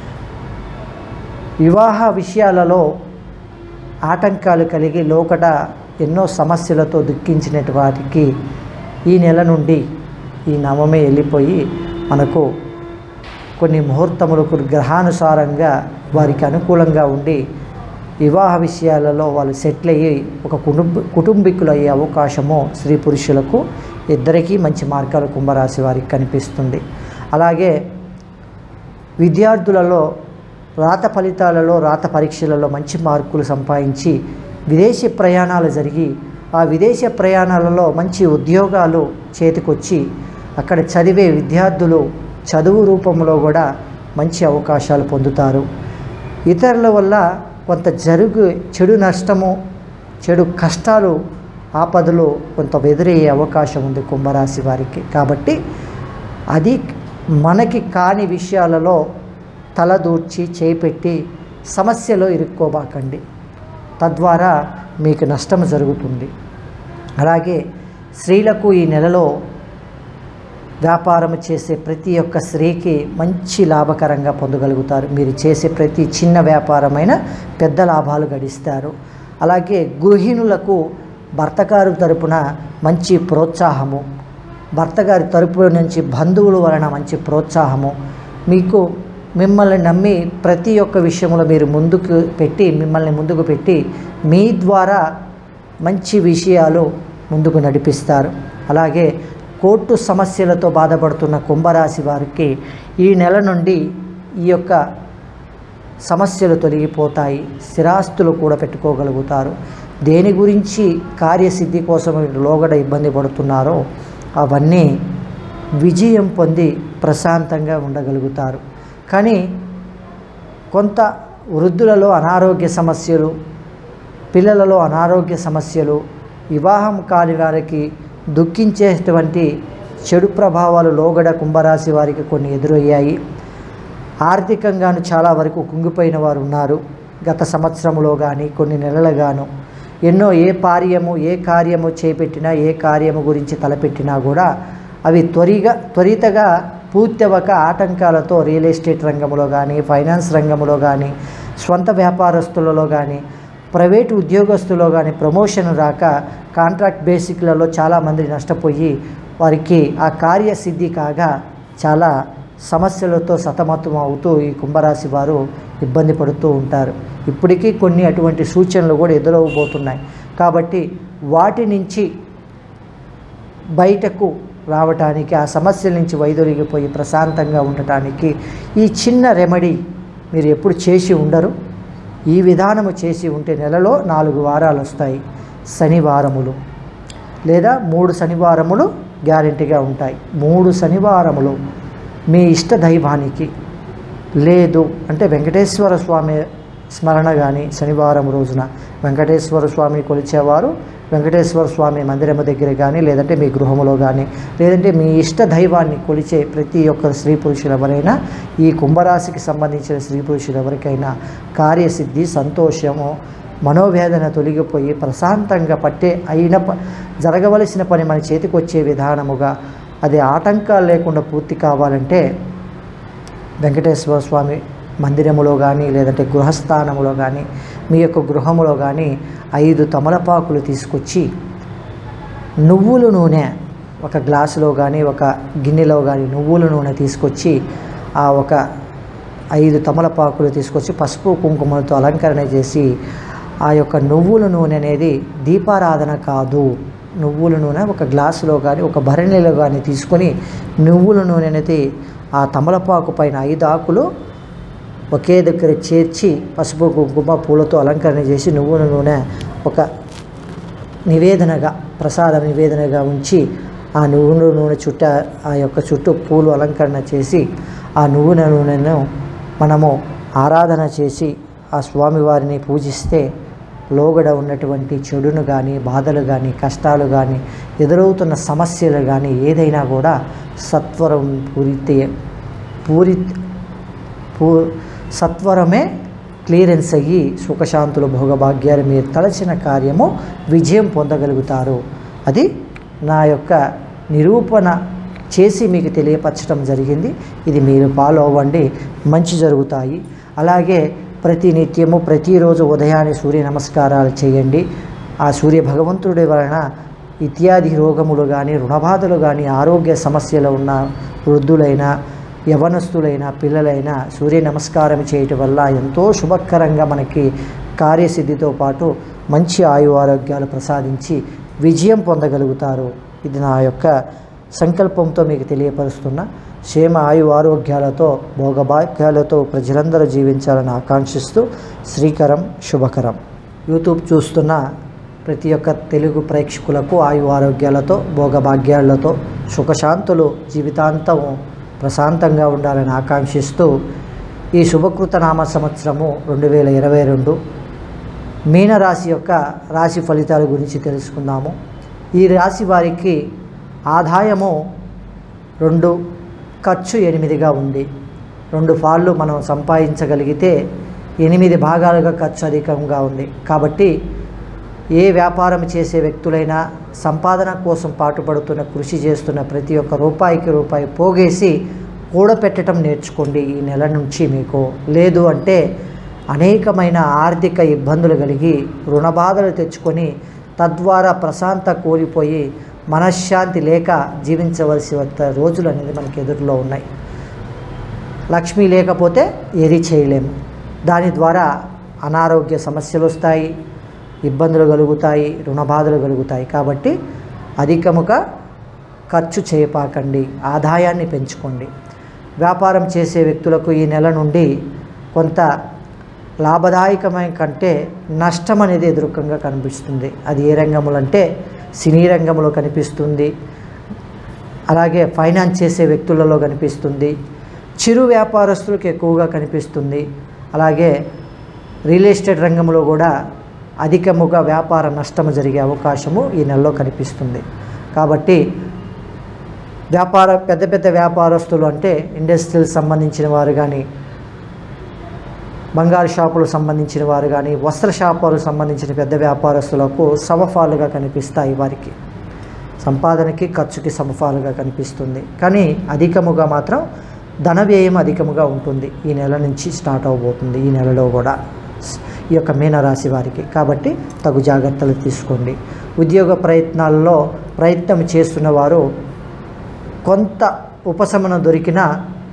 Speaker 1: వివాహ విషయాలలో ఆటంకాలు కలిగి లోకట ఎన్నో సమస్యలతో దుఃఖించినటు వారికి ఈ నెల నుండి ఈ నవమే వెళ్ళిపోయి మనకు కొన్ని ముహూర్తములకు గ్రహానుసారంగా వారికి అనుకూలంగా ఉండి వివాహ విషయాలలో వాళ్ళు సెటిల్ అయ్యి ఒక కుటుంబ కుటుంబీకులు అయ్యే అవకాశము స్త్రీ పురుషులకు ఇద్దరికీ మంచి మార్గాలు కుంభరాశి వారికి కనిపిస్తుంది అలాగే విద్యార్థులలో రాత ఫలితాలలో రాత పరీక్షలలో మంచి మార్కులు సంపాదించి విదేశీ ప్రయాణాలు జరిగి ఆ విదేశీ ప్రయాణాలలో మంచి ఉద్యోగాలు చేతికొచ్చి అక్కడ చదివే విద్యార్థులు చదువు రూపంలో కూడా మంచి అవకాశాలు పొందుతారు ఇతరుల వల్ల కొంత జరుగు చెడు నష్టము చెడు కష్టాలు ఆపదలు కొంత ఎదురయ్యే అవకాశం ఉంది కుంభరాశి వారికి కాబట్టి అది మనకి కాని విషయాలలో తలదూర్చి చేపెట్టి సమస్యలో ఇరుక్కోబాకండి తద్వారా మీకు నష్టం జరుగుతుంది అలాగే స్త్రీలకు ఈ నెలలో వ్యాపారం చేసే ప్రతి ఒక్క స్త్రీకి మంచి లాభకరంగా పొందగలుగుతారు మీరు చేసే ప్రతి చిన్న వ్యాపారమైన పెద్ద లాభాలు గడిస్తారు అలాగే గృహిణులకు భర్తగారు తరపున మంచి ప్రోత్సాహము భర్తగారి తరపు నుంచి బంధువుల వలన మంచి ప్రోత్సాహము మీకు మిమ్మల్ని నమ్మి ప్రతి ఒక్క విషయంలో మీరు ముందుకు పెట్టి మిమ్మల్ని ముందుకు పెట్టి మీ ద్వారా మంచి విషయాలు ముందుకు నడిపిస్తారు అలాగే కోర్టు సమస్యలతో బాధపడుతున్న కుంభరాశి వారికి ఈ నెల నుండి ఈ యొక్క సమస్యలు తొలగిపోతాయి స్థిరాస్తులు కూడా పెట్టుకోగలుగుతారు దేని గురించి కార్యసిద్ధి కోసం లోగడ ఇబ్బంది పడుతున్నారో అవన్నీ విజయం పొంది ప్రశాంతంగా ఉండగలుగుతారు కానీ కొంత వృద్ధులలో అనారోగ్య సమస్యలు పిల్లలలో అనారోగ్య సమస్యలు వివాహం కాని వారికి దుఃఖించేటువంటి చెడు ప్రభావాలు లోగడ కుంభరాశి వారికి కొన్ని ఎదురయ్యాయి ఆర్థికంగాను చాలా వరకు కుంగిపోయిన వారు ఉన్నారు గత సంవత్సరంలో కానీ కొన్ని నెలలుగాను ఎన్నో ఏ కార్యము ఏ కార్యము చేపట్టినా ఏ కార్యము గురించి తలపెట్టినా కూడా అవి త్వరిగా త్వరితగా పూర్తవక ఆటంకాలతో రియల్ ఎస్టేట్ రంగంలో కానీ ఫైనాన్స్ రంగంలో కానీ స్వంత వ్యాపారస్తులలో కానీ ప్రైవేటు ఉద్యోగస్తులో కానీ ప్రమోషన్ రాక కాంట్రాక్ట్ బేసిక్లలో చాలామంది నష్టపోయి వారికి ఆ కార్యసిద్ధి కాగా చాలా సమస్యలతో సతమతం అవుతూ ఈ కుంభరాశి వారు ఇబ్బంది పడుతూ ఉంటారు ఇప్పటికీ కొన్ని అటువంటి సూచనలు కూడా ఎదురవబోతున్నాయి కాబట్టి వాటి నుంచి బయటకు రావటానికి ఆ సమస్యల నుంచి వైదొలిగిపోయి ప్రశాంతంగా ఉండటానికి ఈ చిన్న రెమెడీ మీరు ఎప్పుడు చేసి ఉండరు ఈ విధానము చేసి ఉంటే నెలలో నాలుగు వారాలు వస్తాయి శనివారములు లేదా మూడు శనివారములు గ్యారెంటీగా ఉంటాయి మూడు శనివారములు మీ ఇష్ట దైవానికి లేదు అంటే వెంకటేశ్వర స్వామి స్మరణ కానీ శనివారం రోజున వెంకటేశ్వర స్వామిని కొలిచేవారు వెంకటేశ్వర స్వామి మందిరము దగ్గర కానీ లేదంటే మీ గృహములో కానీ లేదంటే మీ ఇష్ట దైవాన్ని కొలిచే ప్రతి ఒక్క స్త్రీ పురుషులు ఎవరైనా ఈ కుంభరాశికి సంబంధించిన స్త్రీ పురుషులు ఎవరికైనా కార్యసిద్ధి సంతోషము మనోవేదన తొలగిపోయి ప్రశాంతంగా పట్టే అయిన ప జరగవలసిన పని మన చేతికి వచ్చే విధానముగా అది ఆటంకాలు లేకుండా పూర్తి కావాలంటే వెంకటేశ్వర స్వామి మందిరములో కానీ లేదంటే గృహస్థానములో కానీ మీ యొక్క గృహములో కానీ ఐదు తమలపాకులు తీసుకొచ్చి నువ్వుల నూనె ఒక గ్లాసులో కానీ ఒక గిన్నెలో కానీ నువ్వుల నూనె తీసుకొచ్చి ఆ ఒక ఐదు తమలపాకులు తీసుకొచ్చి పసుపు కుంకుమలతో అలంకరణ చేసి ఆ యొక్క నువ్వుల నూనె అనేది దీపారాధన కాదు నువ్వుల నూనె ఒక గ్లాసులో కానీ ఒక భరణిలో కానీ తీసుకొని నువ్వుల నూనె అనేది ఆ తమలపాకు పైన ఐదు ఆకులు ఒకే దగ్గర చేర్చి పసుపు కుంకుమ పూలతో అలంకరణ చేసి నువ్వుల నూనె ఒక నివేదనగా ప్రసాద నివేదనగా ఉంచి ఆ నువ్వుల నూనె చుట్ట ఆ యొక్క చుట్టూ పూలు అలంకరణ చేసి ఆ నువ్వుల నూనెను మనము ఆరాధన చేసి ఆ స్వామివారిని పూజిస్తే లోగడ ఉన్నటువంటి చెడును కానీ బాధలు కానీ కష్టాలు కానీ ఎదురవుతున్న సమస్యలు కానీ ఏదైనా కూడా సత్వరం పూరితే పూరి పూ సత్వరమే క్లియరెన్స్ అయ్యి సుఖశాంతులు భోగభాగ్యాలు మీరు తలచిన కార్యము విజయం పొందగలుగుతారు అది నా యొక్క నిరూపణ చేసి మీకు తెలియపరచడం జరిగింది ఇది మీరు ఫాలో అవ్వండి మంచి జరుగుతాయి అలాగే ప్రతి నిత్యము ప్రతిరోజు ఉదయాన్నే సూర్య నమస్కారాలు చేయండి ఆ సూర్య భగవంతుడి వలన ఇత్యాది రోగములు కానీ రుణబాధలు కానీ ఆరోగ్య సమస్యలు ఉన్న వృద్ధులైన యవనస్తులైన పిల్లలైన సూర్య నమస్కారం చేయటం వల్ల ఎంతో శుభకరంగా మనకి కార్యసిద్ధితో పాటు మంచి ఆయు ఆరోగ్యాలు ప్రసాదించి విజయం పొందగలుగుతారు ఇది నా యొక్క సంకల్పంతో మీకు తెలియపరుస్తున్న క్షేమ ఆయు ఆరోగ్యాలతో భోగభాగ్యాలతో ప్రజలందరూ జీవించాలని ఆకాంక్షిస్తూ శ్రీకరం శుభకరం యూట్యూబ్ చూస్తున్న ప్రతి ఒక్క తెలుగు ప్రేక్షకులకు ఆయు ఆరోగ్యాలతో భోగభాగ్యాలతో సుఖశాంతులు జీవితాంతం ప్రశాంతంగా ఉండాలని ఆకాంక్షిస్తూ ఈ శుభకృత నామ సంవత్సరము రెండు వేల ఇరవై రెండు మీనరాశి యొక్క రాశి ఫలితాల గురించి తెలుసుకుందాము ఈ రాశి వారికి ఆదాయము రెండు ఖర్చు ఎనిమిదిగా ఉంది రెండు ఫాళ్ళు మనం సంపాదించగలిగితే ఎనిమిది భాగాలుగా ఖర్చు అధికంగా ఉంది కాబట్టి ఏ వ్యాపారం చేసే వ్యక్తులైనా సంపాదన కోసం పాటుపడుతున్న కృషి చేస్తున్న ప్రతి ఒక్క రూపాయికి రూపాయి పోగేసి కూడపెట్టడం నేర్చుకోండి ఈ నెల నుంచి మీకు లేదు అంటే అనేకమైన ఆర్థిక ఇబ్బందులు కలిగి రుణబాధలు తెచ్చుకొని తద్వారా ప్రశాంత కోల్పోయి మనశ్శాంతి లేక జీవించవలసి వద్ద రోజులు అనేది మనకి ఎదురులో ఉన్నాయి లక్ష్మి లేకపోతే ఏది చేయలేము దాని ద్వారా అనారోగ్య సమస్యలు వస్తాయి ఇబ్బందులు కలుగుతాయి రుణబాధలు కలుగుతాయి కాబట్టి అధికముగా ఖర్చు చేయపాకండి ఆదాయాన్ని పెంచుకోండి వ్యాపారం చేసే వ్యక్తులకు ఈ నెల నుండి కొంత లాభదాయకమైన కంటే నష్టం అనేది ఎదురుకంగా కనిపిస్తుంది అది ఏ రంగములు అంటే సినీ రంగంలో కనిపిస్తుంది అలాగే ఫైనాన్స్ చేసే వ్యక్తులలో కనిపిస్తుంది చిరు వ్యాపారస్తులకు ఎక్కువగా కనిపిస్తుంది అలాగే రియల్ ఎస్టేట్ రంగంలో కూడా అధికముగా వ్యాపార నష్టం జరిగే అవకాశము ఈ నెలలో కనిపిస్తుంది కాబట్టి వ్యాపార పెద్ద పెద్ద వ్యాపారస్తులు అంటే ఇండస్ట్రీల్ సంబంధించిన వారు కానీ బంగారు షాపులకు సంబంధించిన వారు కానీ వస్త్ర షాపులకు సంబంధించిన పెద్ద వ్యాపారస్తులకు సమఫాలుగా కనిపిస్తాయి వారికి సంపాదనకి ఖర్చుకి సమఫాలుగా కనిపిస్తుంది కానీ అధికముగా మాత్రం ధన వ్యయం అధికముగా ఉంటుంది ఈ నెల నుంచి స్టార్ట్ అవబోతుంది ఈ నెలలో కూడా ఈ యొక్క మీనరాశి వారికి కాబట్టి తగు జాగ్రత్తలు తీసుకోండి ఉద్యోగ ప్రయత్నాల్లో ప్రయత్నం చేస్తున్న వారు కొంత ఉపశమనం దొరికినా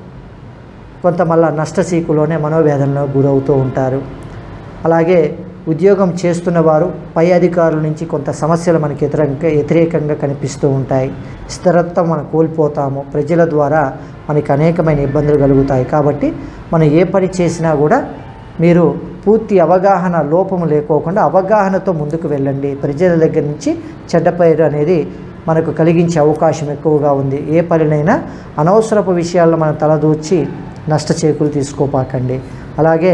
Speaker 1: కొంత మళ్ళా నష్టసీకులోనే మనోవేదనలో గురవుతూ ఉంటారు అలాగే ఉద్యోగం చేస్తున్న వారు పై అధికారుల నుంచి కొంత సమస్యలు మనకి వ్యతిరేకంగా వ్యతిరేకంగా కనిపిస్తూ ఉంటాయి స్థిరత్వం మనం కోల్పోతాము ప్రజల ద్వారా మనకి అనేకమైన ఇబ్బందులు కలుగుతాయి కాబట్టి మనం ఏ పని చేసినా కూడా మీరు పూర్తి అవగాహన లోపము లేకోకుండా అవగాహనతో ముందుకు వెళ్ళండి ప్రజల దగ్గర నుంచి చెడ్డ పేరు అనేది మనకు కలిగించే అవకాశం ఎక్కువగా ఉంది ఏ పనినైనా అనవసరపు విషయాల్లో మనం తలదూర్చి నష్ట చేకులు తీసుకోపాకండి అలాగే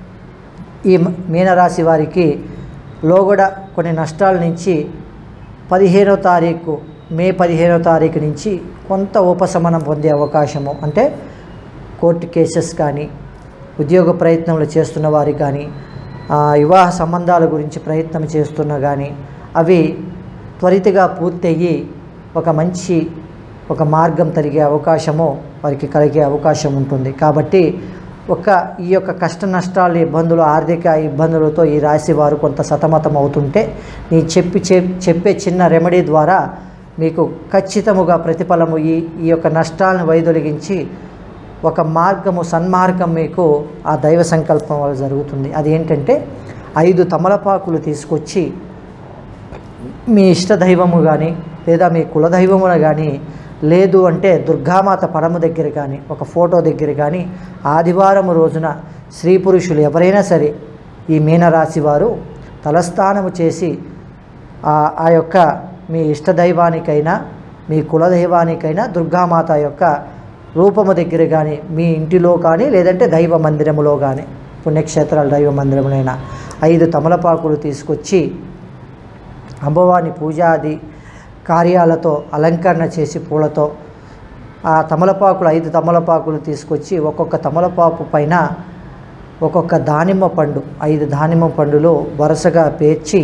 Speaker 1: ఈ మ- మీనరాశి వారికి లోగడ కొన్ని నష్టాల నుంచి పదిహేనో తారీఖు మే పదిహేనో తారీఖు నుంచి కొంత ఉపశమనం పొందే అవకాశము అంటే కోర్టు కేసెస్ కానీ ఉద్యోగ ప్రయత్నములు చేస్తున్న వారికి కానీ ఆ, వివాహ సంబంధాల గురించి ప్రయత్నం చేస్తున్న కానీ అవి త్వరితగా పూర్తయ్యి ఒక మంచి ఒక మార్గం కలిగే అవకాశము వారికి కలిగే అవకాశం ఉంటుంది కాబట్టి ఒక ఈ యొక్క కష్ట నష్టాలు ఇబ్బందులు ఆర్థిక ఇబ్బందులతో ఈ రాశి వారు కొంత సతమతం అవుతుంటే నీ చెప్పి చెప్- చెప్పే చిన్న రెమెడీ ద్వారా మీకు ఖచ్చితముగా ప్రతిఫలము ఈ ఈ యొక్క నష్టాలను వైదొలిగించి ఒక మార్గము సన్మార్గం మీకు ఆ దైవ సంకల్పం వల్ల జరుగుతుంది అది ఏంటంటే ఐదు తమలపాకులు తీసుకొచ్చి మీ ఇష్టదైవము కానీ లేదా మీ కులదైవమును కానీ లేదు అంటే దుర్గామాత పడము దగ్గర కానీ ఒక ఫోటో దగ్గర కానీ ఆదివారం రోజున స్త్రీ పురుషులు ఎవరైనా సరే ఈ మీనరాశి వారు తలస్నానము చేసి ఆ ఆ యొక్క మీ ఇష్టదైవానికైనా మీ కులదైవానికైనా దుర్గామాత యొక్క రూపము దగ్గర కానీ మీ ఇంటిలో కానీ లేదంటే దైవ మందిరములో కానీ పుణ్యక్షేత్రాల దైవ మందిరములైనా ఐదు తమలపాకులు తీసుకొచ్చి అమ్మవారిని పూజాది కార్యాలతో అలంకరణ చేసి పూలతో ఆ తమలపాకులు ఐదు తమలపాకులు తీసుకొచ్చి ఒక్కొక్క తమలపాకు పైన ఒక్కొక్క దానిమ్మ పండు ఐదు దానిమ్మ పండులు వరుసగా పేర్చి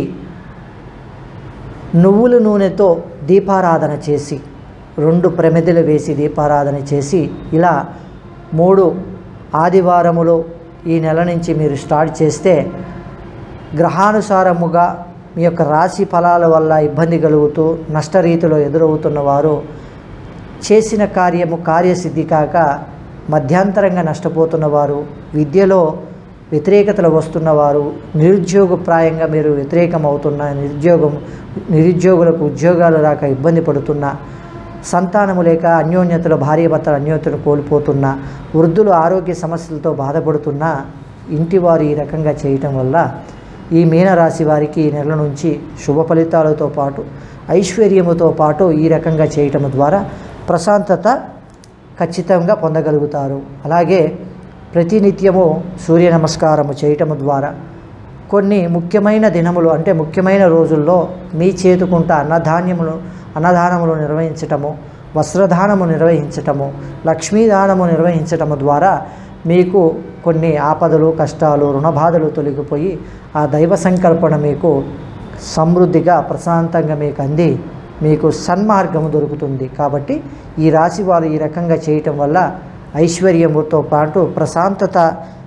Speaker 1: నువ్వుల నూనెతో దీపారాధన చేసి రెండు ప్రమిదలు వేసి దీపారాధన చేసి ఇలా మూడు ఆదివారములు ఈ నెల నుంచి మీరు స్టార్ట్ చేస్తే గ్రహానుసారముగా మీ యొక్క రాశి ఫలాల వల్ల ఇబ్బంది కలుగుతూ నష్టరీతిలో ఎదురవుతున్న వారు చేసిన కార్యము కార్యసిద్ధి కాక మధ్యాంతరంగా నష్టపోతున్న వారు విద్యలో వ్యతిరేకతలు వస్తున్నవారు నిరుద్యోగప్రాయంగా మీరు వ్యతిరేకం అవుతున్న నిరుద్యోగం నిరుద్యోగులకు ఉద్యోగాలు రాక ఇబ్బంది పడుతున్న సంతానము లేక అన్యోన్యతలో భార్యాభర్తల అన్యోన్యతను కోల్పోతున్న వృద్ధులు ఆరోగ్య సమస్యలతో బాధపడుతున్న ఇంటివారు ఈ రకంగా చేయటం వల్ల ఈ మీనరాశి వారికి ఈ నెల నుంచి శుభ ఫలితాలతో పాటు ఐశ్వర్యముతో పాటు ఈ రకంగా చేయటం ద్వారా ప్రశాంతత ఖచ్చితంగా పొందగలుగుతారు అలాగే ప్రతినిత్యము సూర్య నమస్కారము చేయటము ద్వారా కొన్ని ముఖ్యమైన దినములు అంటే ముఖ్యమైన రోజుల్లో మీ చేతుకుంట అన్నధాన్యములు అన్నదానములు నిర్వహించటము వస్త్రదానము నిర్వహించటము లక్ష్మీదానము నిర్వహించటము ద్వారా మీకు కొన్ని ఆపదలు కష్టాలు రుణబాధలు తొలగిపోయి ఆ దైవ సంకల్పన మీకు సమృద్ధిగా ప్రశాంతంగా మీకు అంది మీకు సన్మార్గము దొరుకుతుంది కాబట్టి ఈ రాశి వారు ఈ రకంగా చేయటం వల్ల ఐశ్వర్యముతో పాటు ప్రశాంతత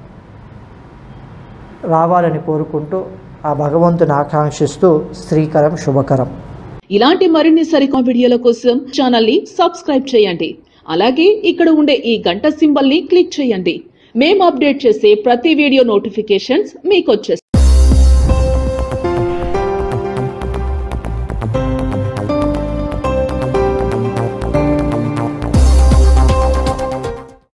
Speaker 1: రావాలని కోరుకుంటూ ఆ భగవంతుని ఆకాంక్షిస్తూ శ్రీకరం శుభకరం
Speaker 2: ఇలాంటి మరిన్ని సరికొత్త వీడియోల కోసం ఛానల్ ని సబ్స్క్రైబ్ చేయండి అలాగే ఇక్కడ ఉండే ఈ గంట సింబల్ ని క్లిక్ చేయండి మేము అప్డేట్ చేసే ప్రతి వీడియో నోటిఫికేషన్స్ మీకు వచ్చేస్తాయి